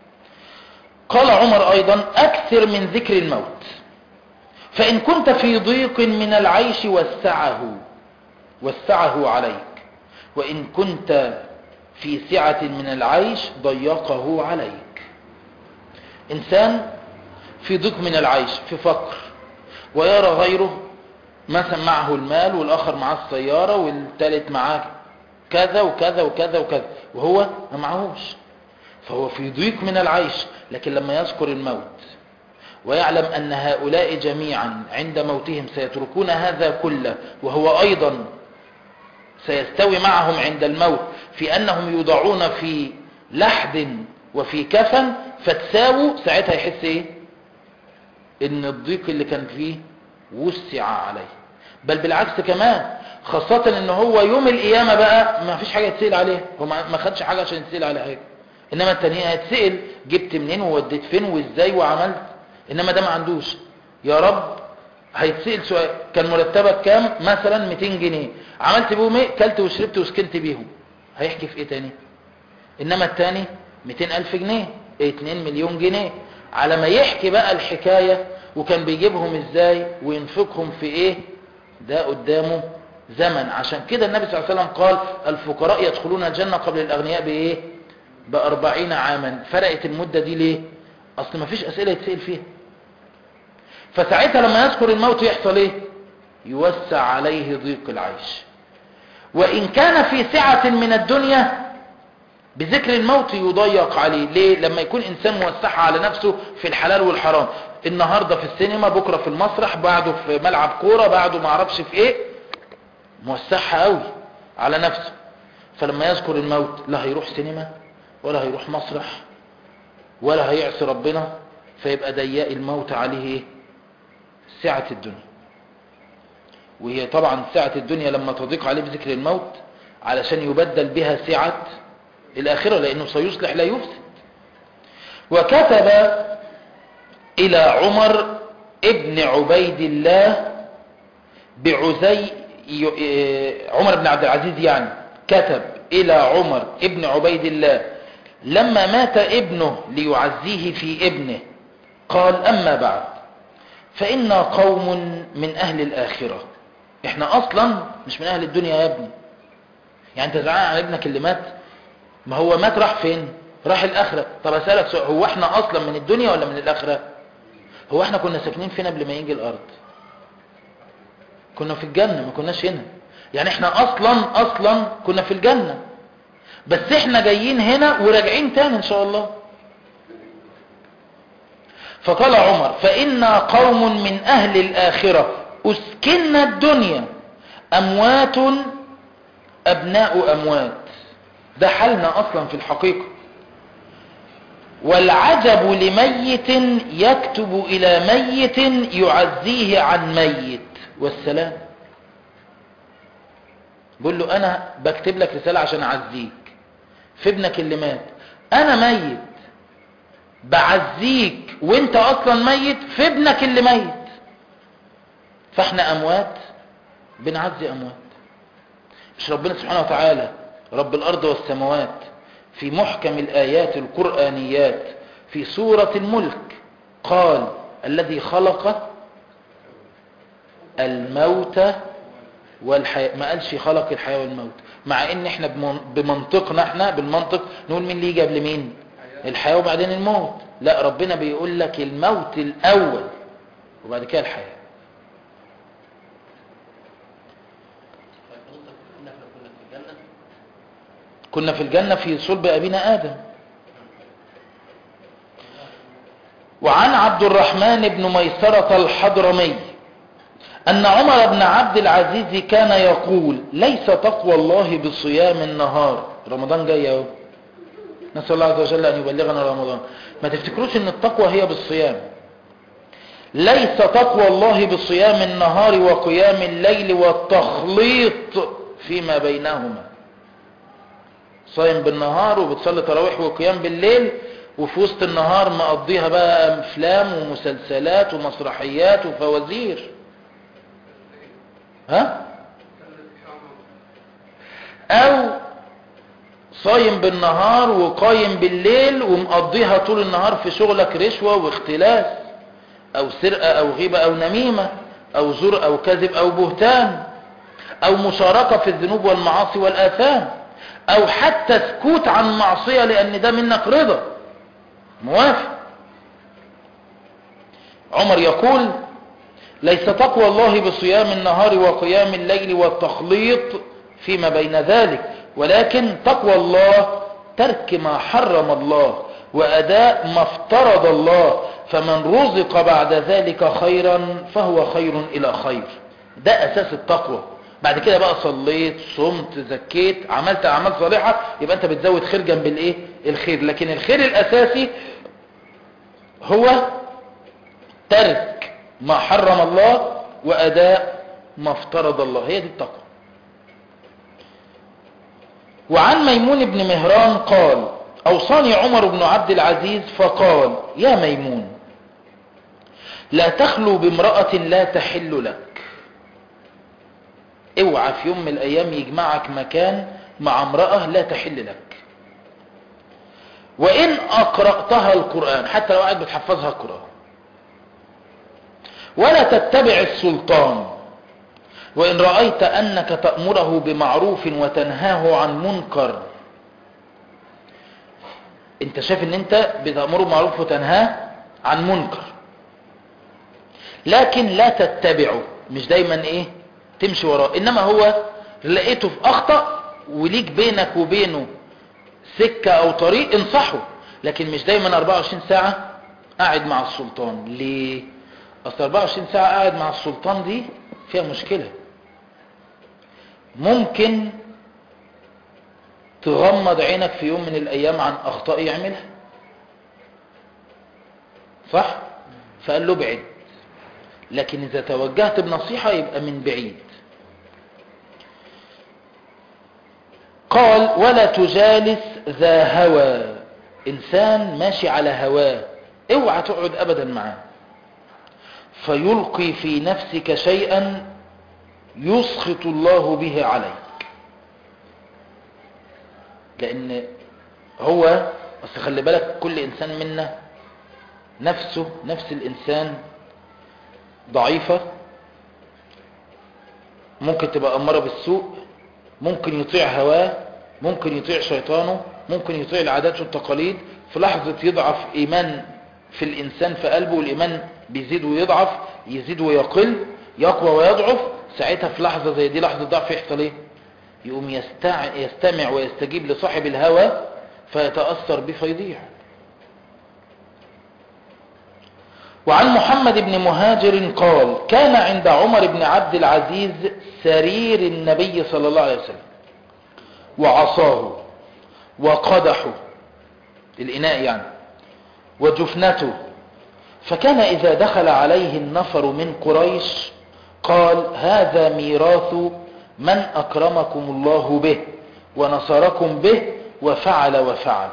قال عمر ايضا اكثر من ذكر الموت فإن كنت في ضيق من العيش وسعه وسعه عليك وإن كنت في سعة من العيش ضيقه عليك إنسان في ضيق من العيش في فقر ويرى غيره مثلا معه المال والآخر معاه السيارة والثالث معاه كذا وكذا وكذا وكذا وهو ما معهوش فهو في ضيق من العيش لكن لما يذكر الموت ويعلم أن هؤلاء جميعا عند موتهم سيتركون هذا كله وهو أيضا سيستوي معهم عند الموت في أنهم يوضعون في لحد وفي كفن فتساووا ساعتها يحس ايه ان الضيق اللي كان فيه وسع عليه بل بالعكس كمان خاصة ان هو يوم القيامة بقى ما فيش حاجة يتسأل عليها هو ما خدش حاجة عشان يتسأل على حاجة انما التانية هيتسأل جبت منين ووديت فين وازاي وعملت انما ده ما عندوش يا رب هيتسأل سؤال كان مرتبك كام مثلا 200 جنيه عملت بيهم ايه كلت وشربت وسكنت بيهم هيحكي في ايه تاني انما التاني 200 الف جنيه 2 مليون جنيه على ما يحكي بقى الحكاية وكان بيجيبهم ازاي وينفقهم في ايه ده قدامه زمن عشان كده النبي صلى الله عليه وسلم قال الفقراء يدخلون الجنة قبل الاغنياء بايه بأربعين عاما فرقت المدة دي ليه اصل ما فيش اسئلة يتسأل فيها فساعتها لما يذكر الموت يحصل ايه يوسع عليه ضيق العيش وان كان في سعة من الدنيا بذكر الموت يضيق عليه ليه لما يكون انسان موسعها على نفسه في الحلال والحرام النهاردة في السينما بكرة في المسرح بعده في ملعب كورة بعده ما اعرفش في ايه موسعها قوي على نفسه فلما يذكر الموت لا هيروح سينما ولا هيروح مسرح ولا هيعصي ربنا فيبقى ضيق الموت عليه ايه سعة الدنيا وهي طبعا سعة الدنيا لما تضيق عليه بذكر الموت علشان يبدل بها سعة الآخرة لأنه سيصلح لا يفسد وكتب إلى عمر ابن عبيد الله بعزي عمر بن عبد العزيز يعني كتب إلى عمر ابن عبيد الله لما مات ابنه ليعزيه في ابنه قال أما بعد فإنا قوم من أهل الآخرة احنا أصلا مش من أهل الدنيا يا ابني يعني انت زعلان على ابنك اللي مات ما هو مات راح فين راح الآخرة طب أسألك سؤال هو احنا أصلا من الدنيا ولا من الآخرة هو احنا كنا ساكنين فين قبل ما يجي الأرض كنا في الجنة ما كناش هنا يعني احنا أصلا أصلا كنا في الجنة بس احنا جايين هنا وراجعين تاني ان شاء الله فقال عمر فإنا قوم من أهل الآخرة أسكننا الدنيا أموات أبناء أموات ده حالنا أصلا في الحقيقة والعجب لميت يكتب إلى ميت يعزيه عن ميت والسلام بقول له أنا بكتب لك رسالة عشان أعزيك في ابنك اللي مات أنا ميت بعزيك وانت أصلا ميت في ابنك اللي ميت فاحنا أموات بنعزي أموات مش ربنا سبحانه وتعالى رب الأرض والسماوات في محكم الآيات القرآنيات في سورة الملك قال الذي خلق الموت والحياة ما قالش خلق الحياة والموت مع ان احنا بمنطقنا احنا بالمنطق نقول مين اللي يجي قبل مين الحياة وبعدين الموت لا ربنا بيقول لك الموت الاول وبعد كده الحياة كنا في الجنة في صلب أبينا آدم وعن عبد الرحمن بن ميسرة الحضرمي أن عمر بن عبد العزيز كان يقول ليس تقوى الله بصيام النهار رمضان جاي اهو نسأل الله عز وجل أن يبلغنا رمضان ما تفتكروش أن التقوى هي بالصيام ليس تقوى الله بصيام النهار وقيام الليل والتخليط فيما بينهما صايم بالنهار وبتصلي تراويح وقيام بالليل وفي وسط النهار مقضيها بقى افلام ومسلسلات ومسرحيات وفوازير ها او صايم بالنهار وقايم بالليل ومقضيها طول النهار في شغلك رشوة واختلاس او سرقة او غيبة او نميمة او زور او كذب او بهتان او مشاركة في الذنوب والمعاصي والاثام او حتى سكوت عن معصية لان ده منك رضا موافق عمر يقول ليس تقوى الله بصيام النهار وقيام الليل والتخليط فيما بين ذلك ولكن تقوى الله ترك ما حرم الله وأداء ما افترض الله فمن رزق بعد ذلك خيرا فهو خير إلى خير ده أساس التقوى بعد كده بقى صليت صمت زكيت عملت أعمال صالحة يبقى أنت بتزود خير جنب الإيه الخير لكن الخير الأساسي هو ترك ما حرم الله وأداء ما افترض الله هي دي التقوى وعن ميمون بن مهران قال أوصاني عمر بن عبد العزيز فقال يا ميمون لا تخلو بامرأة لا تحل لك اوعى في يوم من الأيام يجمعك مكان مع امرأة لا تحل لك وإن أقرأتها القرآن حتى لو قاعد بتحفظها القرآن ولا تتبع السلطان وإن رأيت أنك تأمره بمعروف وتنهاه عن منكر انت شايف ان انت بتأمره بمعروف وتنهاه عن منكر لكن لا تتبعه مش دايما ايه تمشي وراه انما هو لقيته في اخطأ وليك بينك وبينه سكة او طريق انصحه لكن مش دايما 24 ساعة قاعد مع السلطان ليه اصل 24 ساعة قاعد مع السلطان دي فيها مشكلة ممكن تغمض عينك في يوم من الايام عن اخطاء يعملها صح فقال له ابعد لكن اذا توجهت بنصيحة يبقى من بعيد قال ولا تجالس ذا هوى انسان ماشي على هواه اوعى تقعد ابدا معاه فيلقي في نفسك شيئا يسخط الله به عليك لان هو اصل خلي بالك كل انسان منا نفسه نفس الإنسان ضعيفة ممكن تبقى أمارة بالسوء ممكن يطيع هواه ممكن يطيع شيطانه ممكن يطيع العادات والتقاليد في لحظة يضعف إيمان في الإنسان في قلبه والإيمان بيزيد ويضعف يزيد ويقل يقوى ويضعف ساعتها في لحظة زي دي لحظة ضعف يحصل ايه يقوم يستع... يستمع ويستجيب لصاحب الهوى فيتأثر به فيضيع وعن محمد بن مهاجر قال كان عند عمر بن عبد العزيز سرير النبي صلى الله عليه وسلم وعصاه وقدحه الإناء يعني وجفنته فكان إذا دخل عليه النفر من قريش قال هذا ميراث من أكرمكم الله به ونصركم به وفعل وفعل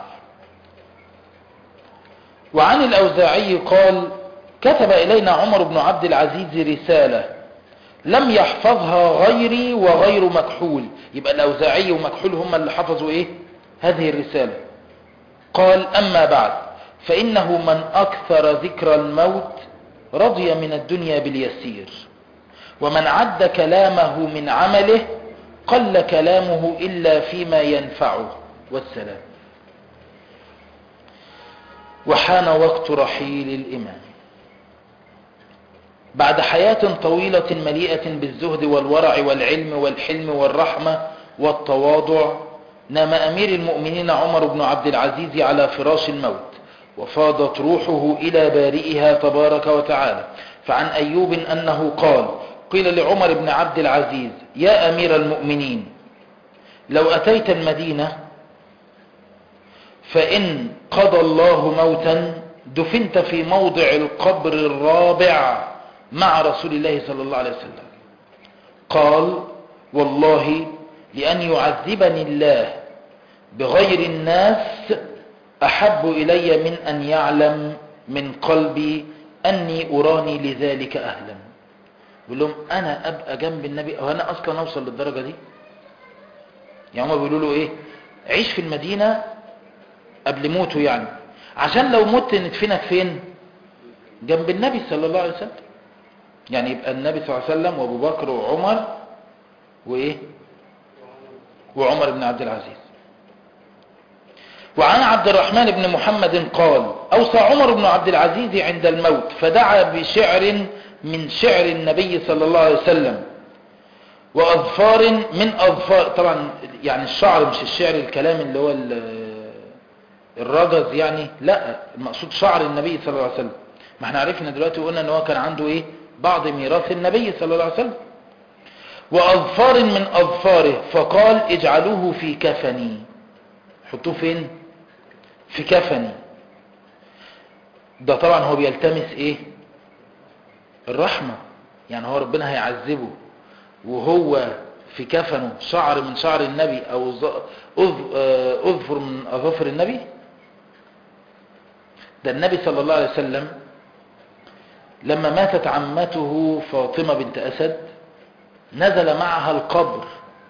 وعن الأوزاعي قال كتب إلينا عمر بن عبد العزيز رسالة لم يحفظها غيري وغير مكحول يبقى الأوزاعي ومكحول هم اللي حفظوا إيه هذه الرسالة قال أما بعد فإنه من أكثر ذكر الموت رضي من الدنيا باليسير ومن عد كلامه من عمله قل كلامه إلا فيما ينفعه والسلام وحان وقت رحيل الإمام بعد حياة طويلة مليئة بالزهد والورع والعلم والحلم والرحمة والتواضع نام أمير المؤمنين عمر بن عبد العزيز على فراش الموت وفاضت روحه إلى بارئها تبارك وتعالى فعن أيوب أنه قال قيل لعمر بن عبد العزيز يا أمير المؤمنين لو أتيت المدينة فإن قضى الله موتا دفنت في موضع القبر الرابع مع رسول الله صلى الله عليه وسلم قال والله لأن يعذبني الله بغير الناس أحب إلي من أن يعلم من قلبي أني أراني لذلك أهلا بيقول لهم أنا أبقى جنب النبي أو أنا أصلا أوصل للدرجة دي يعني هم بيقولوا له إيه عيش في المدينة قبل موته يعني عشان لو مت ندفنك فين جنب النبي صلى الله عليه وسلم يعني يبقى النبي صلى الله عليه وسلم وابو بكر وعمر وايه وعمر بن عبد العزيز وعن عبد الرحمن بن محمد قال أوصى عمر بن عبد العزيز عند الموت فدعا بشعر من شعر النبي صلى الله عليه وسلم وأظفار من أظفار طبعا يعني الشعر مش الشعر الكلام اللي هو الرجز يعني لا المقصود شعر النبي صلى الله عليه وسلم ما احنا عرفنا دلوقتي وقلنا ان هو كان عنده ايه بعض ميراث النبي صلى الله عليه وسلم وأظفار من أظفاره فقال اجعلوه في كفني حطوه فين في كفني ده طبعا هو بيلتمس ايه الرحمة يعني هو ربنا هيعذبه وهو في كفنه شعر من شعر النبي او اظفر من اظافر النبي ده النبي صلى الله عليه وسلم لما ماتت عمته فاطمة بنت أسد نزل معها القبر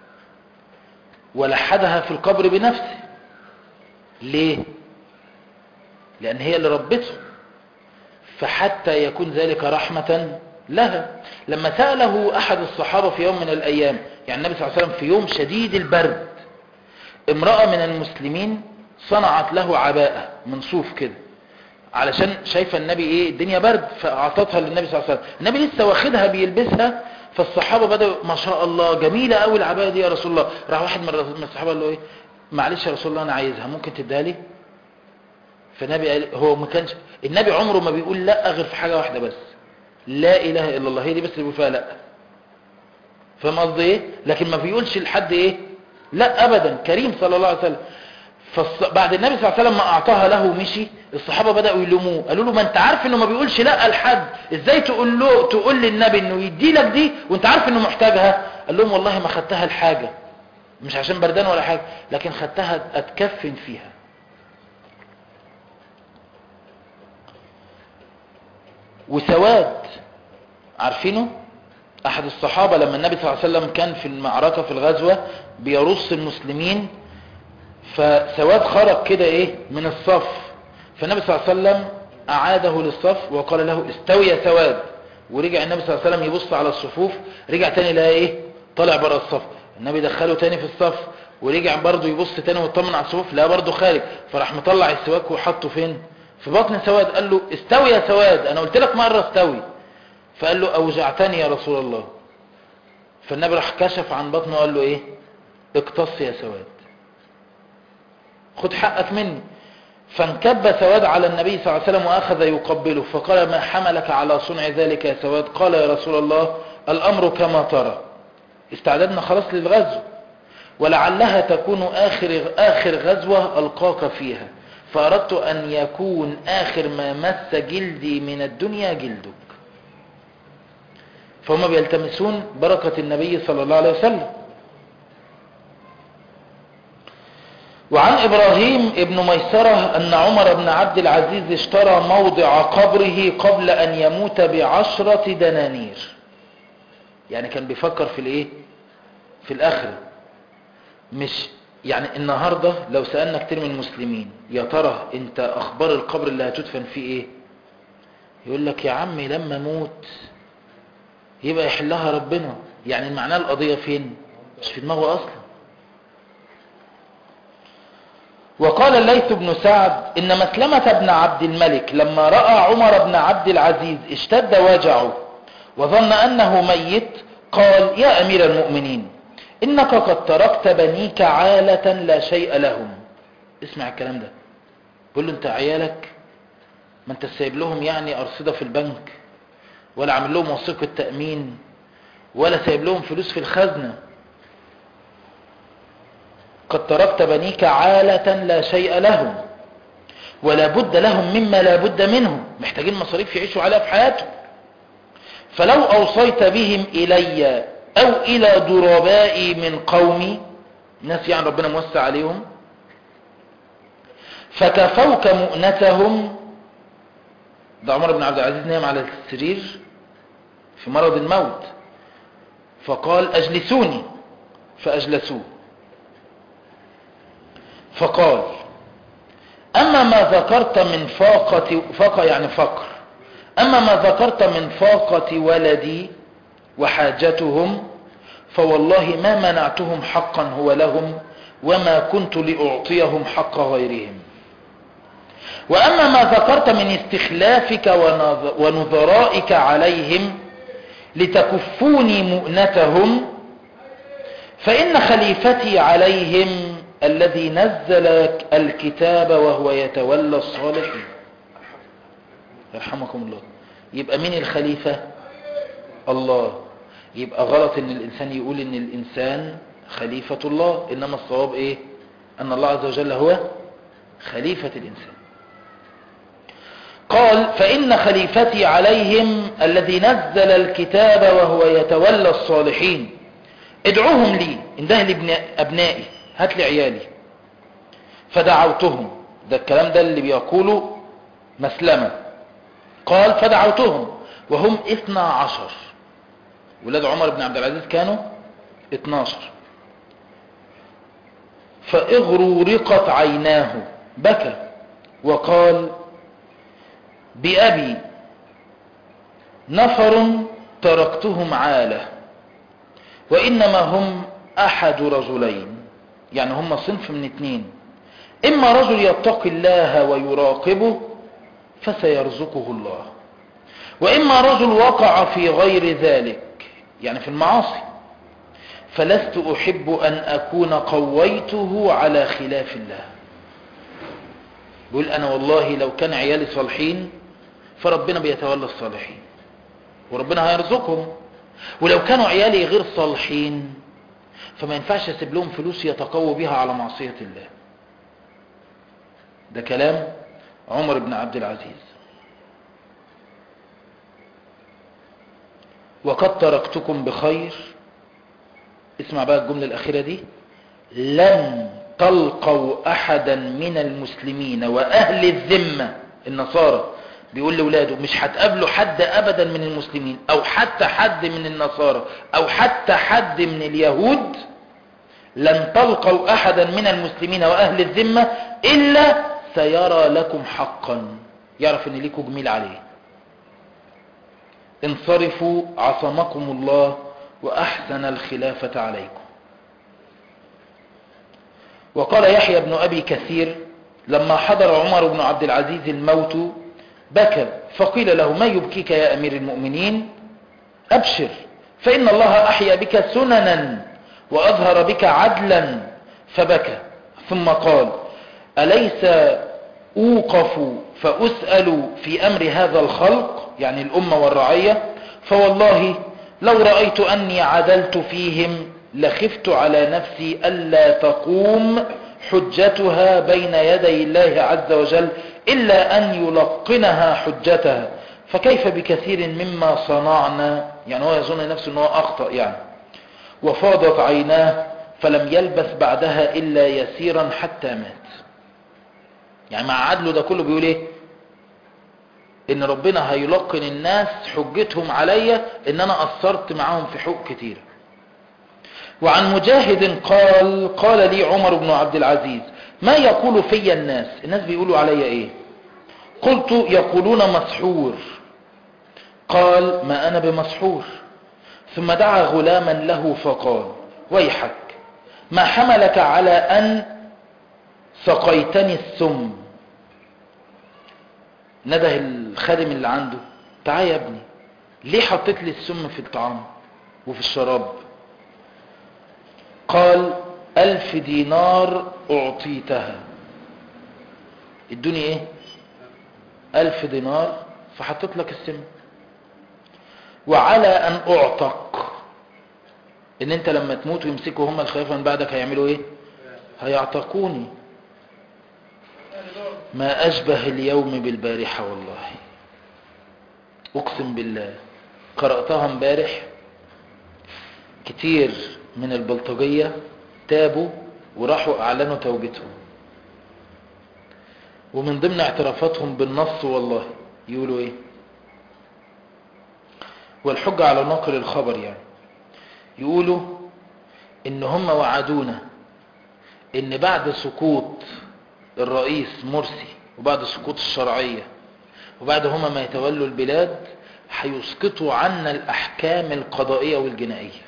ولحدها في القبر بنفسه ليه لأن هي اللي ربته فحتى يكون ذلك رحمة لها لما سأله أحد الصحابة في يوم من الأيام يعني النبي صلى الله عليه وسلم في يوم شديد البرد امرأة من المسلمين صنعت له عباءة من صوف كده علشان شايفة النبي ايه الدنيا برد فاعطتها للنبي صلى الله عليه وسلم النبي لسه واخدها بيلبسها فالصحابة بدأوا ما شاء الله جميلة قوي العباية دي يا رسول الله راح واحد من الصحابة قال له ايه معلش يا رسول الله انا عايزها ممكن تديها لي فالنبي قال هو ما كانش النبي عمره ما بيقول لا غير في حاجة واحدة بس لا اله الا الله هي دي بس اللي بيقول فيها لا فاهم قصدي ايه لكن ما بيقولش لحد ايه لا ابدا كريم صلى الله عليه وسلم فبعد النبي صلى الله عليه وسلم ما اعطاها له ومشي الصحابه بداوا يلوموه قالوا له ما انت عارف انه ما بيقولش لا لحد ازاي تقول له تقول للنبي انه يدي لك دي وانت عارف انه محتاجها قال لهم والله ما خدتها لحاجه مش عشان بردان ولا حاجه لكن خدتها اتكفن فيها وسواد عارفينه احد الصحابه لما النبي صلى الله عليه وسلم كان في المعركه في الغزوه بيرص المسلمين فسواد خرج كده ايه من الصف فالنبي صلى الله عليه وسلم أعاده للصف وقال له استوي يا سواد ورجع النبي صلى الله عليه وسلم يبص على الصفوف رجع تاني لقى ايه طلع بره الصف النبي دخله تاني في الصف ورجع برضه يبص تاني ويطمن على الصفوف لا برضه خارج فراح مطلع السواك وحطه فين في بطن سواد قال له استوي يا سواد انا قلت لك مرة استوي فقال له اوجعتني يا رسول الله فالنبي راح كشف عن بطنه وقال له ايه اقتص يا سواد خد حقك مني فانكب سواد على النبي صلى الله عليه وسلم وأخذ يقبله فقال ما حملك على صنع ذلك يا سواد قال يا رسول الله الأمر كما ترى استعددنا خلاص للغزو ولعلها تكون آخر, آخر غزوة ألقاك فيها فأردت أن يكون آخر ما مس جلدي من الدنيا جلدك فهم بيلتمسون بركة النبي صلى الله عليه وسلم وعن إبراهيم ابن ميسرة أن عمر بن عبد العزيز اشترى موضع قبره قبل أن يموت بعشرة دنانير يعني كان بيفكر في الايه في الآخرة مش يعني النهاردة لو سألنا كتير من المسلمين يا ترى انت اخبار القبر اللي هتدفن فيه ايه يقول لك يا عمي لما موت يبقى يحلها ربنا يعني معناه القضية فين مش في دماغه اصلا وقال الليث بن سعد إن مسلمة بن عبد الملك لما رأى عمر بن عبد العزيز اشتد وجعه وظن أنه ميت قال يا أمير المؤمنين إنك قد تركت بنيك عالة لا شيء لهم اسمع الكلام ده بقول له انت عيالك ما انت سايب لهم يعني أرصدة في البنك ولا عامل لهم وثيقة تأمين ولا سايب لهم فلوس في الخزنة قد تركت بنيك عالة لا شيء لهم ولا بد لهم مما لا بد منه محتاجين مصاريف يعيشوا عليها في حياتهم فلو أوصيت بهم إلي أو إلى ضربائي من قومي ناس يعني ربنا موسع عليهم فكفوك مؤنتهم ده عمر بن عبد العزيز نام على السرير في مرض الموت فقال أجلسوني فأجلسوه فقال أما ما ذكرت من فاقة فاقة يعني فقر أما ما ذكرت من فاقة ولدي وحاجتهم فوالله ما منعتهم حقا هو لهم وما كنت لأعطيهم حق غيرهم وأما ما ذكرت من استخلافك ونظرائك عليهم لتكفوني مؤنتهم فإن خليفتي عليهم الذي نزل الكتاب وهو يتولى الصالحين يرحمكم الله يبقى مين الخليفة الله يبقى غلط ان الانسان يقول ان الانسان خليفة الله انما الصواب ايه ان الله عز وجل هو خليفة الانسان قال فإن خليفتي عليهم الذي نزل الكتاب وهو يتولى الصالحين ادعوهم لي انده لي ابنائي هات لي عيالي فدعوتهم ده الكلام ده اللي بيقوله مسلمة قال فدعوتهم وهم اثنى عشر ولاد عمر بن عبد العزيز كانوا اتناشر فاغرورقت عيناه بكى وقال بأبي نفر تركتهم عالة وإنما هم أحد رجلين يعني هم صنف من اتنين إما رجل يتقي الله ويراقبه فسيرزقه الله وإما رجل وقع في غير ذلك يعني في المعاصي فلست أحب أن أكون قويته على خلاف الله يقول أنا والله لو كان عيالي صالحين فربنا بيتولى الصالحين وربنا هيرزقهم ولو كانوا عيالي غير صالحين فما ينفعش اسيب لهم فلوس يتقووا بها على معصية الله ده كلام عمر بن عبد العزيز وقد تركتكم بخير اسمع بقى الجملة الأخيرة دي لن تلقوا أحدا من المسلمين وأهل الذمة النصارى بيقول لولاده مش هتقابلوا حد أبدا من المسلمين أو حتى حد من النصارى أو حتى حد من اليهود لن تلقوا أحدا من المسلمين وأهل الذمة إلا سيرى لكم حقا يعرف ان ليكوا جميل عليه انصرفوا عصمكم الله وأحسن الخلافة عليكم وقال يحيى بن أبي كثير لما حضر عمر بن عبد العزيز الموت بكى فقيل له ما يبكيك يا أمير المؤمنين أبشر فإن الله أحيا بك سننا وأظهر بك عدلا فبكى ثم قال أليس أوقف فأسأل في أمر هذا الخلق يعني الأمة والرعية فوالله لو رأيت أني عدلت فيهم لخفت على نفسي ألا تقوم حجتها بين يدي الله عز وجل إلا أن يلقنها حجتها فكيف بكثير مما صنعنا يعني هو يظن نفسه أنه أخطأ يعني وفاضت عيناه فلم يلبث بعدها إلا يسيرا حتى مات يعني مع عدله ده كله بيقول ايه ان ربنا هيلقن الناس حجتهم عليا ان انا قصرت معاهم في حقوق كتير وعن مجاهد قال قال لي عمر بن عبد العزيز ما يقول في الناس الناس بيقولوا عليا ايه قلت يقولون مسحور قال ما انا بمسحور ثم دعا غلاما له فقال ويحك ما حملك على ان سقيتني السم نده الخادم اللي عنده تعال يا ابني ليه حطيت لي السم في الطعام وفي الشراب قال ألف دينار أعطيتها ادوني ايه ألف دينار فحطيت لك السم وعلى أن أعتق ان انت لما تموت ويمسكوا هم الخلافة من بعدك هيعملوا ايه هيعتقوني ما أشبه اليوم بالبارحة والله أقسم بالله قرأتها امبارح كتير من البلطجية تابوا وراحوا أعلنوا توبتهم ومن ضمن اعترافاتهم بالنص والله يقولوا ايه والحجة على نقل الخبر يعني يقولوا ان هم وعدونا ان بعد سقوط الرئيس مرسي وبعد سقوط الشرعية وبعد هما ما يتولوا البلاد هيسقطوا عنا الأحكام القضائية والجنائية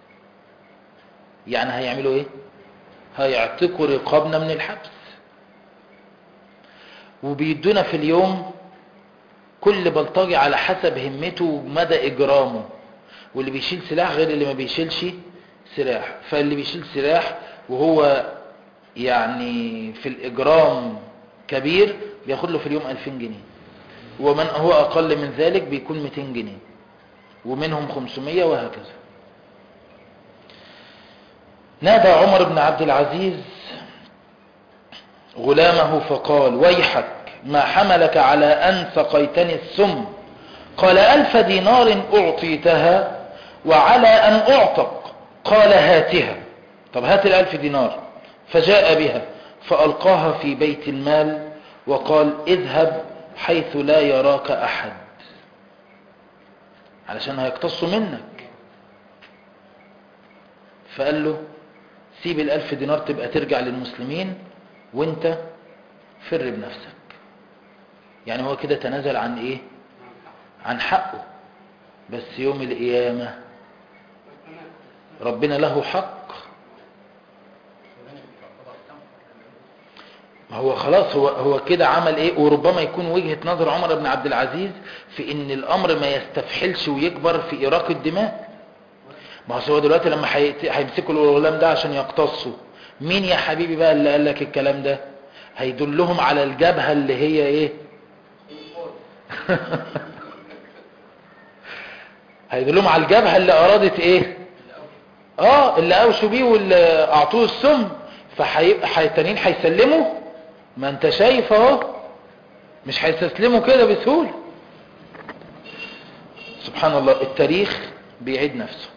يعني هيعملوا ايه هيعتقوا رقابنا من الحبس وبيدونا في اليوم كل بلطجي على حسب همته ومدى إجرامه واللي بيشيل سلاح غير اللي ما بيشيلش سلاح فاللي بيشيل سلاح وهو يعني في الإجرام كبير بياخد له في اليوم 2000 جنيه ومن هو أقل من ذلك بيكون 200 جنيه ومنهم 500 وهكذا نادى عمر بن عبد العزيز غلامه فقال ويحك ما حملك على أن سقيتني السم قال ألف دينار أعطيتها وعلى أن أعتق قال هاتها طب هات الألف دينار فجاء بها فألقاها في بيت المال وقال اذهب حيث لا يراك أحد علشان هيقتصوا منك فقال له سيب الألف دينار تبقى ترجع للمسلمين وانت فر بنفسك يعني هو كده تنازل عن ايه عن حقه بس يوم القيامة ربنا له حق ما هو خلاص هو هو كده عمل ايه وربما يكون وجهة نظر عمر بن عبد العزيز في ان الامر ما يستفحلش ويكبر في اراق الدماء ما هو دلوقتي لما هيمسكوا الغلام ده عشان يقتصوا مين يا حبيبي بقى اللي قال لك الكلام ده هيدلهم على الجبهة اللي هي ايه هيدلهم على الجبهة اللي ارادت ايه اه اللي اوشوا بيه واللي اعطوه السم فهيبقى التانيين هيسلموا ما انت شايف اهو مش هيستسلموا كده بسهولة سبحان الله التاريخ بيعيد نفسه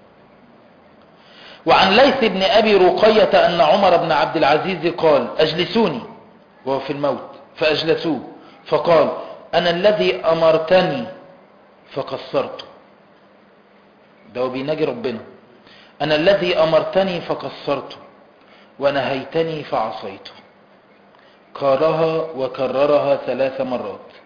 وعن ليث بن أبي رقية أن عمر بن عبد العزيز قال أجلسوني وهو في الموت فأجلسوه فقال أنا الذي أمرتني فقصرت ده هو بيناجي ربنا أنا الذي أمرتني فقصرت ونهيتني فعصيت قالها وكررها ثلاث مرات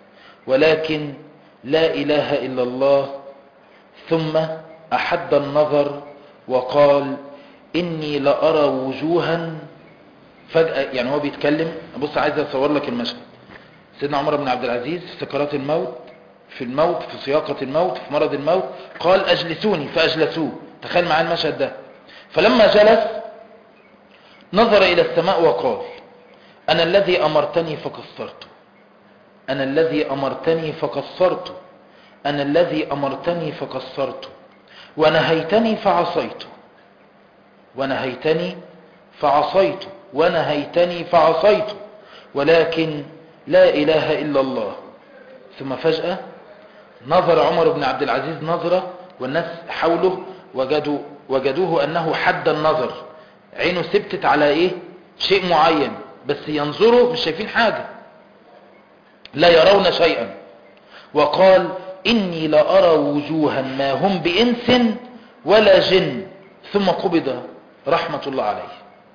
ولكن لا إله إلا الله ثم أحد النظر وقال إني لأرى وجوها فجأة يعني هو بيتكلم بص عايز أصور لك المشهد سيدنا عمر بن عبد العزيز في سكرات الموت في الموت في سياقة الموت في مرض الموت قال أجلسوني فأجلسوه تخيل معاه المشهد ده فلما جلس نظر إلى السماء وقال أنا الذي أمرتني فقصرت أنا الذي أمرتني فقصرت أنا الذي أمرتني فقصرت ونهيتني فعصيت ونهيتني فعصيت ونهيتني فعصيت ولكن لا إله إلا الله ثم فجأة نظر عمر بن عبد العزيز نظرة والناس حوله وجدوا وجدوه أنه حد النظر عينه ثبتت على إيه شيء معين بس ينظروا مش شايفين حاجة لا يرون شيئا وقال إني لأرى وجوها ما هم بإنس ولا جن ثم قبض رحمة الله عليه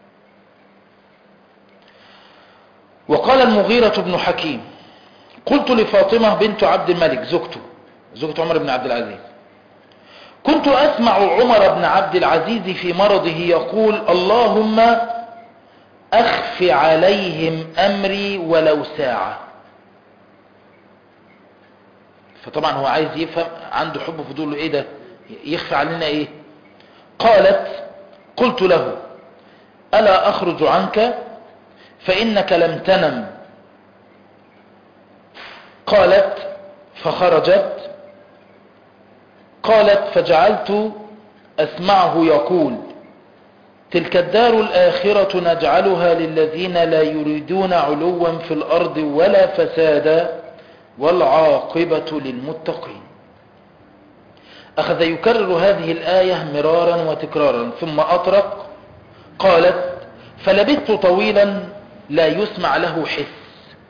وقال المغيرة بن حكيم قلت لفاطمة بنت عبد الملك زوجته زوجة عمر بن عبد العزيز كنت أسمع عمر بن عبد العزيز في مرضه يقول اللهم أخف عليهم أمري ولو ساعة فطبعا هو عايز يفهم عنده حب فضول له ايه ده يخفي علينا ايه قالت قلت له ألا أخرج عنك فإنك لم تنم قالت فخرجت قالت فجعلت أسمعه يقول تلك الدار الآخرة نجعلها للذين لا يريدون علوا في الأرض ولا فسادا والعاقبة للمتقين أخذ يكرر هذه الآية مرارا وتكرارا ثم أطرق قالت فلبثت طويلا لا يسمع له حس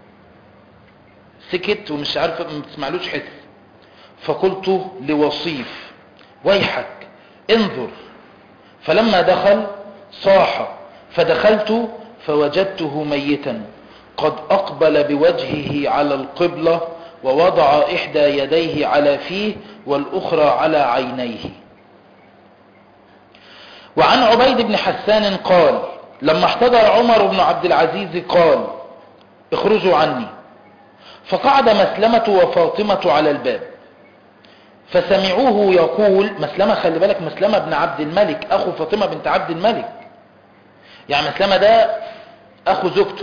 سكت ومش عارف ما تسمعلوش حس فقلت لوصيف ويحك انظر فلما دخل صاح فدخلت فوجدته ميتا قد أقبل بوجهه على القبلة ووضع إحدى يديه على فيه والأخرى على عينيه وعن عبيد بن حسان قال لما احتضر عمر بن عبد العزيز قال اخرجوا عني فقعد مسلمة وفاطمة على الباب فسمعوه يقول مسلمة خلي بالك مسلمة بن عبد الملك أخو فاطمة بنت عبد الملك يعني مسلمة ده أخو زوجته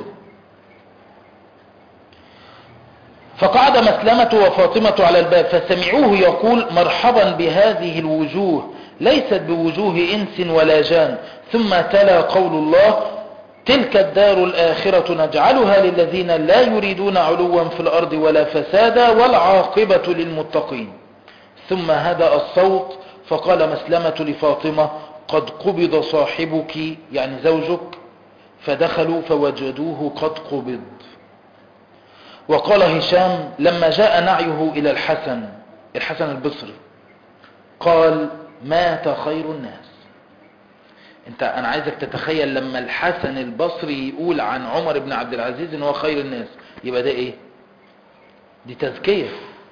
فقعد مسلمة وفاطمة على الباب فسمعوه يقول مرحبا بهذه الوجوه ليست بوجوه إنس ولا جان ثم تلا قول الله تلك الدار الآخرة نجعلها للذين لا يريدون علوا في الأرض ولا فسادا والعاقبة للمتقين ثم هدأ الصوت فقال مسلمة لفاطمة قد قبض صاحبك يعني زوجك فدخلوا فوجدوه قد قبض وقال هشام لما جاء نعيه إلى الحسن الحسن البصري قال مات خير الناس انت انا عايزك تتخيل لما الحسن البصري يقول عن عمر بن عبد العزيز ان هو خير الناس يبقى ده ايه دي تزكية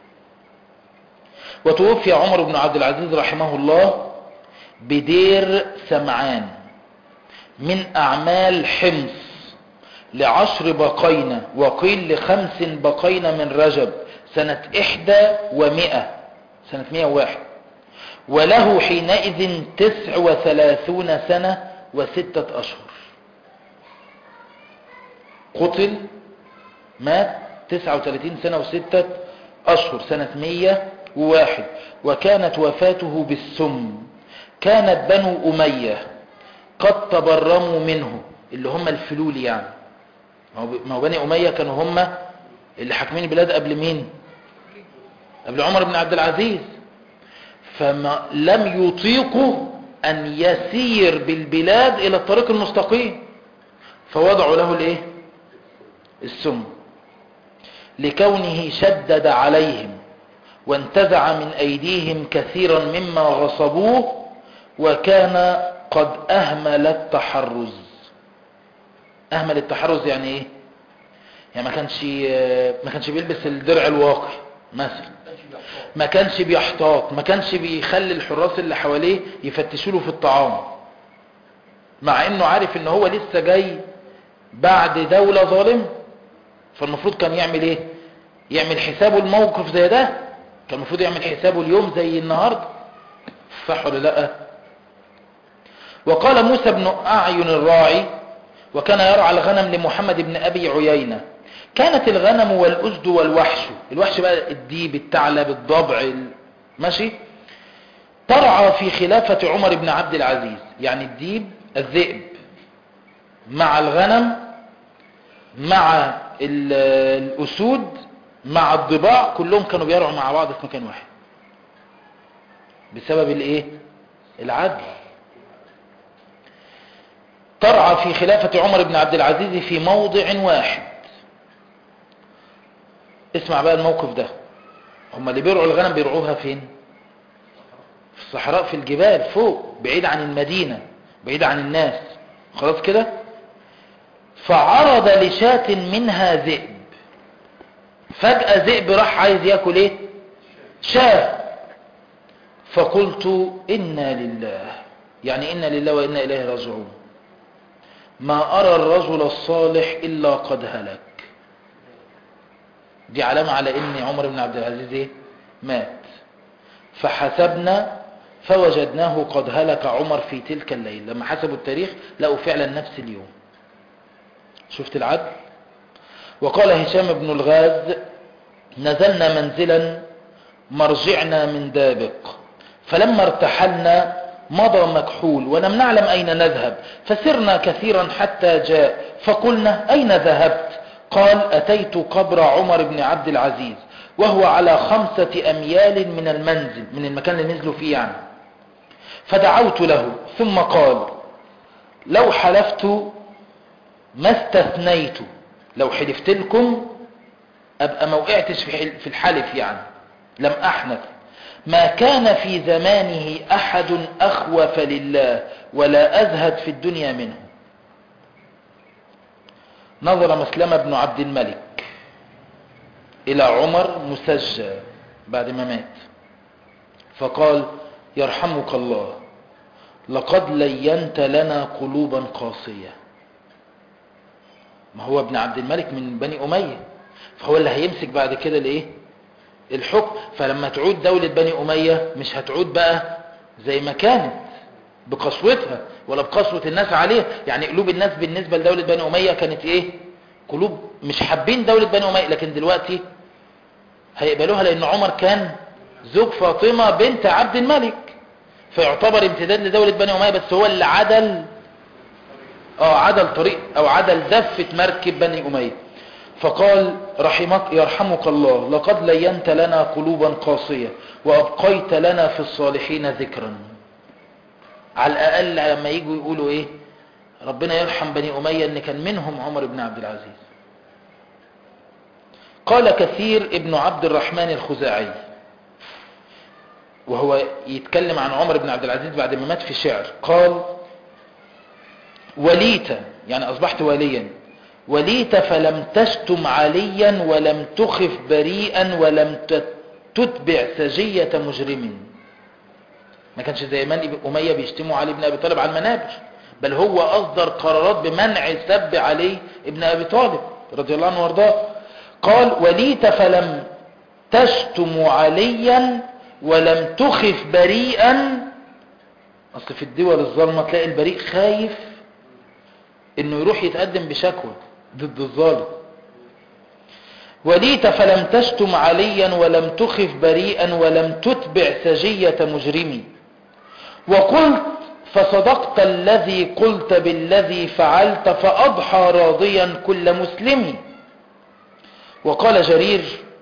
وتوفي عمر بن عبد العزيز رحمه الله بدير سمعان من اعمال حمص لعشر بقين وقيل لخمس بقين من رجب سنة احدى ومئة سنة مئة واحد وله حينئذ تسع وثلاثون سنة وستة أشهر قتل مات تسعة وثلاثين سنة وستة أشهر سنة مية وواحد وكانت وفاته بالسم كانت بنو أمية قد تبرموا منه اللي هم الفلول يعني ما هو بني أمية كانوا هم اللي حاكمين البلاد قبل مين قبل عمر بن عبد العزيز فما لم يطيقوا أن يسير بالبلاد إلى الطريق المستقيم فوضعوا له الايه السم لكونه شدد عليهم وانتزع من أيديهم كثيرا مما غصبوه وكان قد أهمل التحرز أهمل التحرز يعني إيه يعني ما كانش ما كانش بيلبس الدرع الواقي مثلا ما كانش بيحتاط ما كانش بيخلي الحراس اللي حواليه يفتشوا له في الطعام مع انه عارف ان هو لسه جاي بعد دولة ظالم فالمفروض كان يعمل ايه يعمل حسابه الموقف زي ده كان المفروض يعمل حسابه اليوم زي النهاردة صح ولا لا وقال موسى بن اعين الراعي وكان يرعى الغنم لمحمد بن ابي عيينة كانت الغنم والأسد والوحش الوحش بقى الديب الثعلب الضبع ال- ماشي ترعى في خلافة عمر بن عبد العزيز يعني الديب الذئب مع الغنم مع ال- الأسود مع الضباع كلهم كانوا بيرعوا مع بعض في مكان واحد بسبب الايه العدل ترعى في خلافة عمر بن عبد العزيز في موضع واحد اسمع بقى الموقف ده هم اللي بيرعوا الغنم بيرعوها فين في الصحراء في الجبال فوق بعيد عن المدينة بعيد عن الناس خلاص كده فعرض لشاة منها ذئب فجأة ذئب راح عايز ياكل ايه شاة فقلت إنا لله يعني إنا لله وإنا إليه راجعون ما أرى الرجل الصالح إلا قد هلك دي علامة على ان عمر بن عبد العزيز ايه مات فحسبنا فوجدناه قد هلك عمر في تلك الليل لما حسبوا التاريخ لقوا فعلا نفس اليوم شفت العدل وقال هشام بن الغاز نزلنا منزلا مرجعنا من دابق فلما ارتحلنا مضى مكحول ولم نعلم أين نذهب فسرنا كثيرا حتى جاء فقلنا أين ذهبت قال أتيت قبر عمر بن عبد العزيز وهو على خمسة أميال من المنزل من المكان اللي نزلوا فيه يعني فدعوت له ثم قال لو حلفت ما استثنيت لو حلفت لكم أبقى ما وقعتش في حل- في الحلف يعني لم أحنث ما كان في زمانه أحد أخوف لله ولا أزهد في الدنيا منه نظر مسلمة بن عبد الملك إلى عمر مسجى بعد ما مات فقال يرحمك الله لقد لينت لنا قلوبا قاسية ما هو ابن عبد الملك من بني أمية فهو اللي هيمسك بعد كده الايه الحكم فلما تعود دولة بني أمية مش هتعود بقى زي ما كانت بقسوتها ولا بقسوة الناس عليها يعني قلوب الناس بالنسبة لدولة بني أمية كانت ايه قلوب مش حابين دولة بني أمية لكن دلوقتي هيقبلوها لأن عمر كان زوج فاطمة بنت عبد الملك فيعتبر امتداد لدولة بني أمية بس هو اللي عدل اه عدل طريق او عدل دفة مركب بني أمية فقال رحمك يرحمك الله لقد لينت لنا قلوبا قاسية وأبقيت لنا في الصالحين ذكرا على الأقل لما يجوا يقولوا إيه ربنا يرحم بني أمية إن كان منهم عمر بن عبد العزيز قال كثير ابن عبد الرحمن الخزاعي وهو يتكلم عن عمر بن عبد العزيز بعد ما مات في شعر قال وليت يعني أصبحت وليا وليت فلم تشتم عليا ولم تخف بريئا ولم تتبع سجية مجرم ما كانش زي من أمية بيشتموا علي بن أبي طالب على المنابر بل هو أصدر قرارات بمنع السب عليه ابن أبي طالب رضي الله عنه وارضاه قال وليت فلم تشتم عليا ولم تخف بريئا أصل في الدول الظالمة تلاقي البريء خايف انه يروح يتقدم بشكوى ضد الظالم وليت فلم تشتم عليا ولم تخف بريئا ولم تتبع سجية مجرمي وقلت فصدقت الذي قلت بالذي فعلت فأضحى راضيا كل مسلم وقال جرير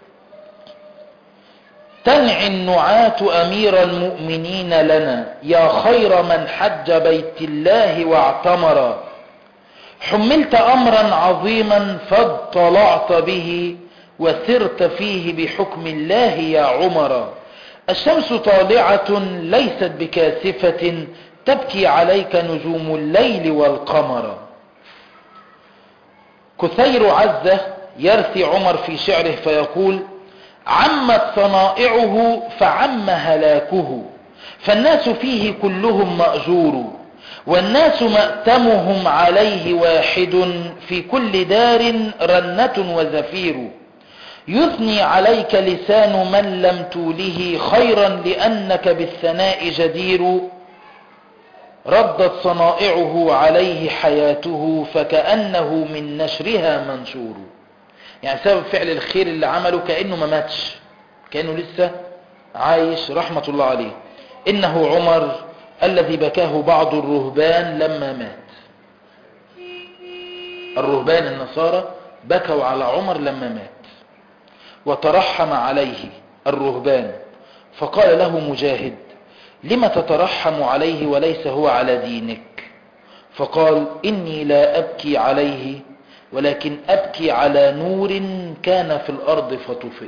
تنعي النعاة أمير المؤمنين لنا يا خير من حج بيت الله واعتمر حملت أمرا عظيما فاضطلعت به وسرت فيه بحكم الله يا عمر الشمس طالعة ليست بكاسفة تبكي عليك نجوم الليل والقمر كثير عزة يرثي عمر في شعره فيقول عمت صنائعه فعم هلاكه فالناس فيه كلهم مأجور والناس مأتمهم عليه واحد في كل دار رنة وزفير يثني عليك لسان من لم توله خيرا لأنك بالثناء جدير ردت صنائعه عليه حياته فكأنه من نشرها منشور يعني سبب فعل الخير اللي عمله كأنه ما ماتش كأنه لسه عايش رحمة الله عليه إنه عمر الذي بكاه بعض الرهبان لما مات الرهبان النصارى بكوا على عمر لما مات وترحم عليه الرهبان فقال له مجاهد لم تترحم عليه وليس هو على دينك فقال إني لا أبكي عليه ولكن أبكي على نور كان في الأرض فطفئ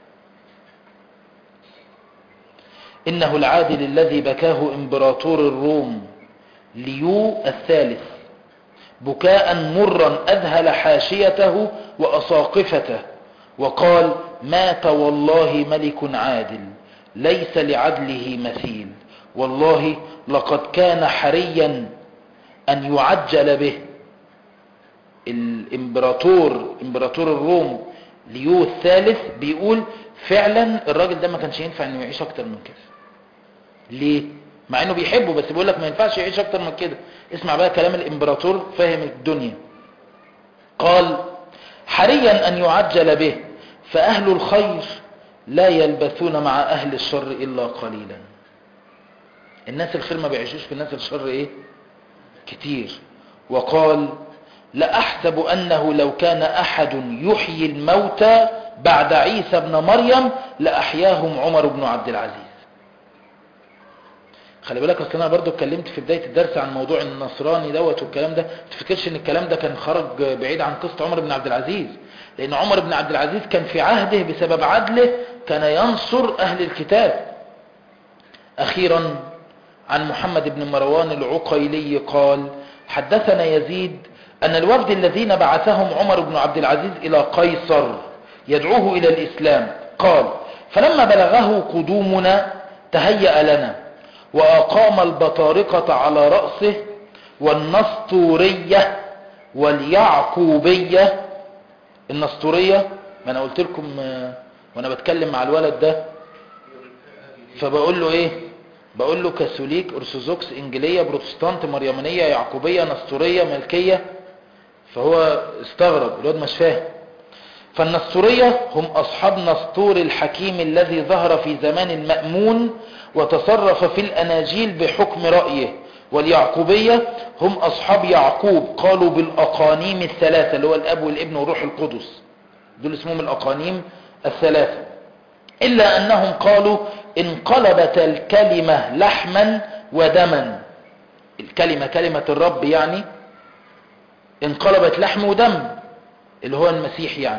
إنه العادل الذي بكاه إمبراطور الروم ليو الثالث بكاء مرا أذهل حاشيته وأساقفته وقال مات والله ملك عادل ليس لعدله مثيل والله لقد كان حريا أن يعجل به الامبراطور امبراطور الروم ليو الثالث بيقول فعلا الراجل ده ما كانش ينفع انه يعيش اكتر من كده ليه مع انه بيحبه بس بيقول لك ما ينفعش يعيش اكتر من كده اسمع بقى كلام الامبراطور فاهم الدنيا قال حريا ان يعجل به فاهل الخير لا يلبثون مع اهل الشر الا قليلا الناس الخير ما بيعيشوش في الناس الشر ايه كتير وقال لأحسب أنه لو كان أحد يحيي الموتى بعد عيسى بن مريم لأحياهم عمر بن عبد العزيز خلي بالك اصل انا برضو اتكلمت في بداية الدرس عن موضوع النصراني دوت والكلام ده تفكرش ان الكلام ده كان خرج بعيد عن قصة عمر بن عبد العزيز لان عمر بن عبد العزيز كان في عهده بسبب عدله كان ينصر اهل الكتاب اخيرا عن محمد بن مروان العقيلي قال حدثنا يزيد أن الوفد الذين بعثهم عمر بن عبد العزيز إلى قيصر يدعوه إلى الإسلام قال فلما بلغه قدومنا تهيأ لنا وأقام البطارقة على رأسه والنسطورية واليعقوبية النسطورية ما أنا قلت لكم وأنا بتكلم مع الولد ده فبقول له إيه بقول له كاثوليك أرثوذكس إنجيلية بروتستانت مريمانية يعقوبية نسطورية ملكية فهو استغرب الواد مش فاهم فالنسطورية هم أصحاب نسطور الحكيم الذي ظهر في زمان المأمون وتصرف في الأناجيل بحكم رأيه واليعقوبية هم أصحاب يعقوب قالوا بالأقانيم الثلاثة اللي هو الأب والابن والروح القدس دول اسمهم الأقانيم الثلاثة إلا أنهم قالوا انقلبت الكلمة لحما ودما الكلمة كلمة الرب يعني انقلبت لحم ودم اللي هو المسيح يعني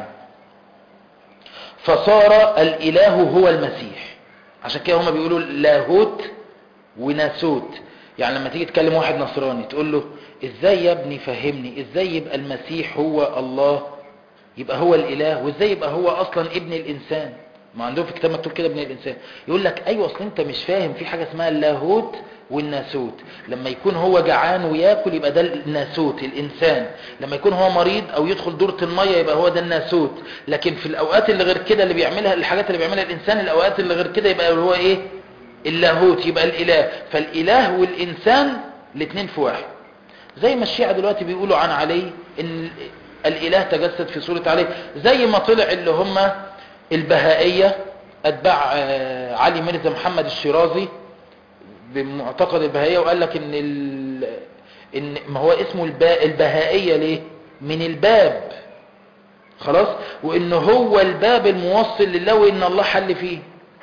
فصار الإله هو المسيح عشان كده هما بيقولوا لاهوت وناسوت يعني لما تيجي تكلم واحد نصراني تقول له ازاي يا ابني فهمني ازاي يبقى المسيح هو الله يبقى هو الإله وازاي يبقى هو أصلا ابن الإنسان ما عندهم في كتاب مكتوب كده ابن الإنسان يقول لك أيوة أصلا أنت مش فاهم في حاجة اسمها اللاهوت والناسوت لما يكون هو جعان وياكل يبقى ده الناسوت الإنسان لما يكون هو مريض أو يدخل دورة المية يبقى هو ده الناسوت لكن في الأوقات اللي غير كده اللي بيعملها الحاجات اللي بيعملها الإنسان الأوقات اللي غير كده يبقى هو إيه اللاهوت يبقى الإله فالإله والإنسان الاثنين في واحد زي ما الشيعة دلوقتي بيقولوا عن علي إن الإله تجسد في صورة علي زي ما طلع اللي هم البهائية أتباع علي مرزا محمد الشيرازي بمعتقد البهائية وقال لك إن, ال... إن ما هو اسمه الب... البهائية ليه من الباب خلاص وإن هو الباب الموصل لله وإن الله حل فيه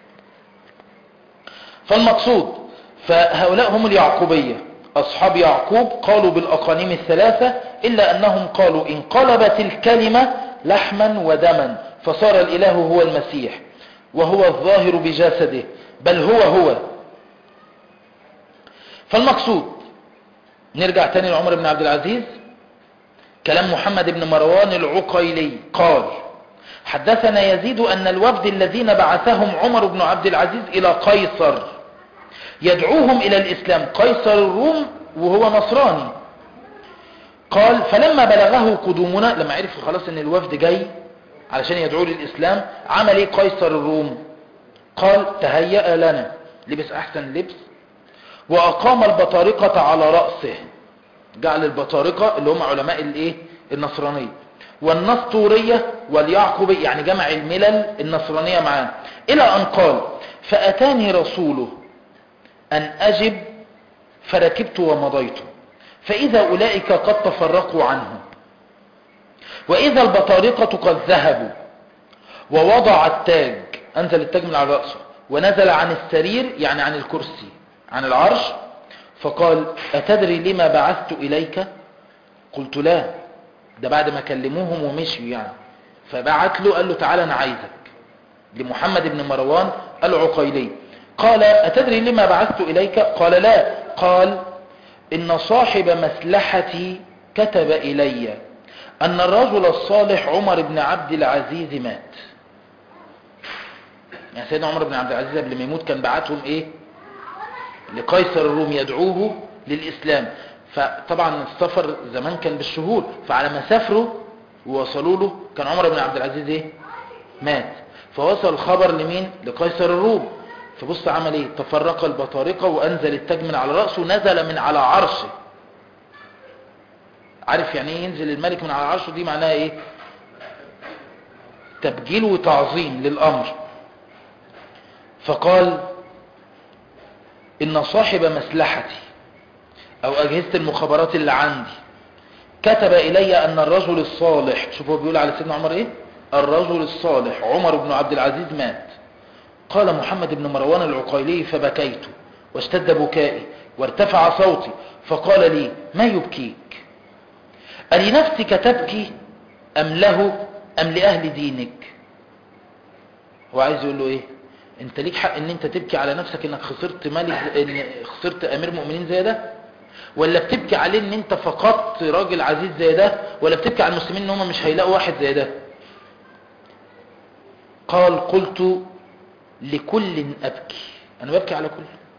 فالمقصود فهؤلاء هم اليعقوبية أصحاب يعقوب قالوا بالأقانيم الثلاثة إلا أنهم قالوا انقلبت الكلمة لحما ودما فصار الإله هو المسيح وهو الظاهر بجسده بل هو هو فالمقصود نرجع تاني لعمر بن عبد العزيز كلام محمد بن مروان العقيلي قال حدثنا يزيد أن الوفد الذين بعثهم عمر بن عبد العزيز إلى قيصر يدعوهم إلى الإسلام قيصر الروم وهو نصراني قال فلما بلغه قدومنا لما عرف خلاص ان الوفد جاي علشان يدعوه للإسلام عمل ايه قيصر الروم قال تهيأ لنا لبس احسن لبس واقام البطارقة على رأسه جعل البطارقة اللي هم علماء الايه النصرانية والنسطورية واليعقوبية يعني جمع الملل النصرانية معاه الى ان قال فاتاني رسوله ان اجب فركبت ومضيت فاذا اولئك قد تفرقوا عنه واذا البطارقة قد ذهبوا ووضع التاج انزل التاج من على رأسه ونزل عن السرير يعني عن الكرسي عن العرش فقال أتدري لما بعثت إليك قلت لا ده بعد ما كلموهم ومشوا يعني فبعت له قال له تعالى أنا عايزك لمحمد بن مروان العقيلي قال أتدري لما بعثت إليك قال لا قال إن صاحب مسلحتي كتب إلي أن الرجل الصالح عمر بن عبد العزيز مات يعني سيدنا عمر بن عبد العزيز قبل ما يموت كان بعتهم ايه لقيصر الروم يدعوه للإسلام فطبعا السفر زمان كان بالشهور فعلى ما سافروا ووصلوا له كان عمر بن عبد العزيز ايه مات فوصل الخبر لمين لقيصر الروم فبص عمل ايه تفرق البطارقة وانزل التاج من على رأسه نزل من على عرشه عارف يعني ايه ينزل الملك من على عرشه دي معناها ايه تبجيل وتعظيم للأمر فقال إن صاحب مسلحتي أو أجهزة المخابرات اللي عندي كتب إلي أن الرجل الصالح شوف هو بيقول على سيدنا عمر إيه الرجل الصالح عمر بن عبد العزيز مات قال محمد بن مروان العقيلي فبكيت واشتد بكائي وارتفع صوتي فقال لي ما يبكيك ألنفسك تبكي أم له أم لأهل دينك هو عايز يقول له إيه انت ليك حق ان انت تبكي على نفسك انك خسرت ملك ان خسرت امير مؤمنين زي ده ولا بتبكي عليه ان انت فقدت راجل عزيز زي ده ولا بتبكي على المسلمين ان هم مش هيلاقوا واحد زي ده قال قلت لكل ابكي انا ببكي على كل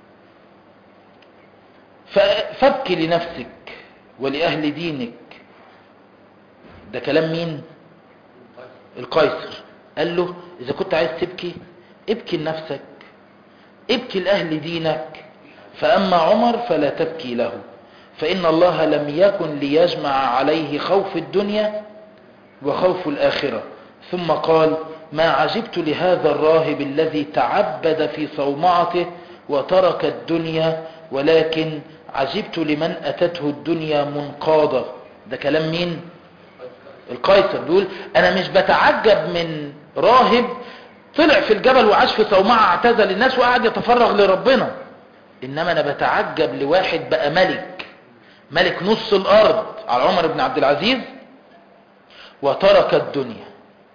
فابكي لنفسك ولاهل دينك ده كلام مين القيصر قال له اذا كنت عايز تبكي ابكي لنفسك ابكي لأهل دينك فأما عمر فلا تبكي له فإن الله لم يكن ليجمع عليه خوف الدنيا وخوف الآخرة ثم قال ما عجبت لهذا الراهب الذي تعبد في صومعته وترك الدنيا ولكن عجبت لمن أتته الدنيا منقاضة ده كلام مين القيصر بيقول أنا مش بتعجب من راهب طلع في الجبل وعاش في صومعة اعتزل الناس وقعد يتفرغ لربنا انما انا بتعجب لواحد بقى ملك ملك نص الارض على عمر بن عبد العزيز وترك الدنيا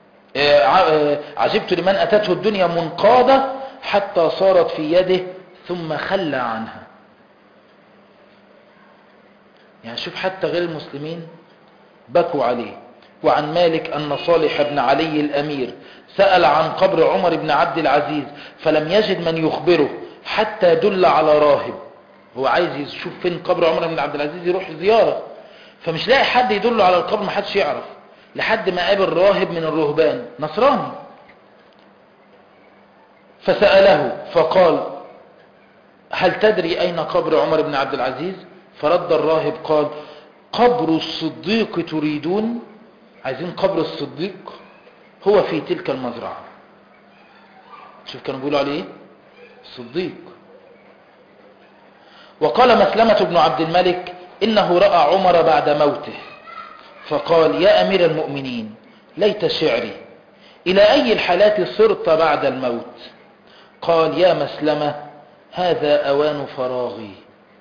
عجبت لمن اتته الدنيا منقادة حتى صارت في يده ثم خلى عنها يعني شوف حتى غير المسلمين بكوا عليه وعن مالك أن صالح بن علي الأمير سأل عن قبر عمر بن عبد العزيز فلم يجد من يخبره حتى دل على راهب هو عايز يشوف فين قبر عمر بن عبد العزيز يروح زيارة فمش لاقي حد يدله على القبر ما حدش يعرف لحد ما قابل راهب من الرهبان نصراني فسأله فقال هل تدري أين قبر عمر بن عبد العزيز فرد الراهب قال قبر الصديق تريدون عايزين قبر الصديق هو في تلك المزرعة شوف كانوا بيقولوا عليه الصديق وقال مسلمة بن عبد الملك إنه رأى عمر بعد موته فقال يا أمير المؤمنين ليت شعري إلى أي الحالات صرت بعد الموت قال يا مسلمة هذا أوان فراغي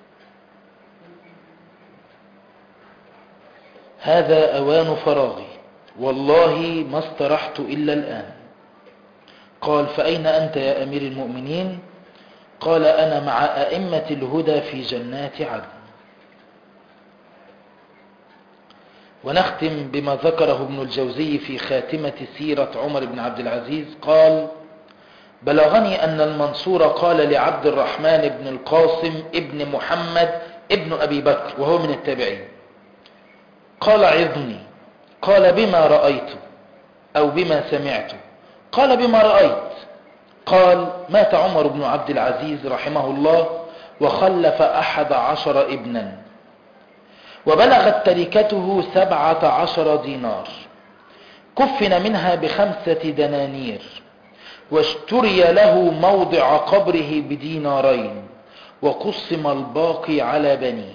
هذا أوان فراغي والله ما استرحت إلا الآن قال فأين أنت يا أمير المؤمنين قال أنا مع أئمة الهدى في جنات عدن ونختم بما ذكره ابن الجوزي في خاتمة سيرة عمر بن عبد العزيز قال بلغني أن المنصور قال لعبد الرحمن بن القاسم ابن محمد ابن أبي بكر وهو من التابعين قال عظني قال بما رأيت أو بما سمعت قال بما رأيت قال مات عمر بن عبد العزيز رحمه الله وخلف أحد عشر ابنا وبلغت تركته سبعة عشر دينار كفن منها بخمسة دنانير واشتري له موضع قبره بدينارين وقسم الباقي على بنيه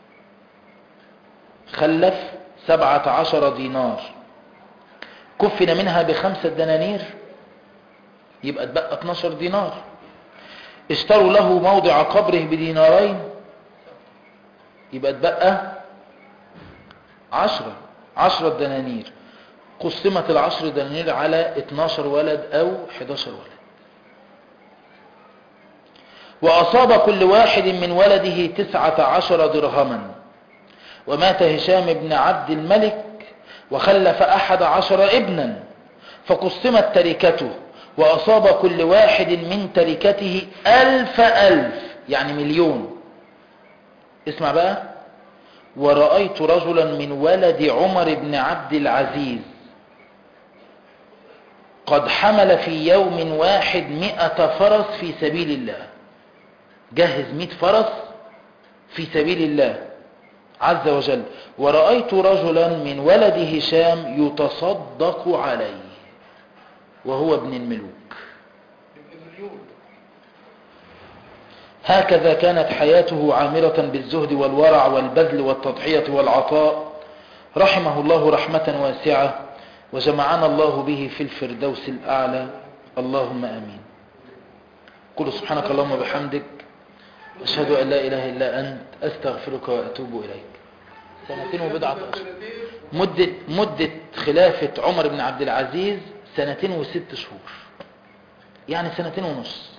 خلف سبعة عشر دينار كفن منها بخمسة دنانير يبقى اتبقى 12 دينار اشتروا له موضع قبره بدينارين يبقى اتبقى عشرة عشرة دنانير قسمت العشر دنانير على 12 ولد او 11 ولد وأصاب كل واحد من ولده تسعة عشر درهما ومات هشام بن عبد الملك وخلف أحد عشر ابنا فقسمت تركته وأصاب كل واحد من تركته ألف ألف يعني مليون اسمع بقى ورأيت رجلا من ولد عمر بن عبد العزيز قد حمل في يوم واحد مئة فرس في سبيل الله جهز مئة فرس في سبيل الله عز وجل ورأيت رجلا من ولد هشام يتصدق عليه وهو ابن الملوك هكذا كانت حياته عامرة بالزهد والورع والبذل والتضحية والعطاء رحمه الله رحمة واسعة وجمعنا الله به في الفردوس الأعلى اللهم آمين قل سبحانك اللهم وبحمدك أشهد أن لا إله إلا أنت أستغفرك وأتوب إليك سنتين وبضعة أشهر مدة, مدة خلافة عمر بن عبد العزيز سنتين وست شهور يعني سنتين ونص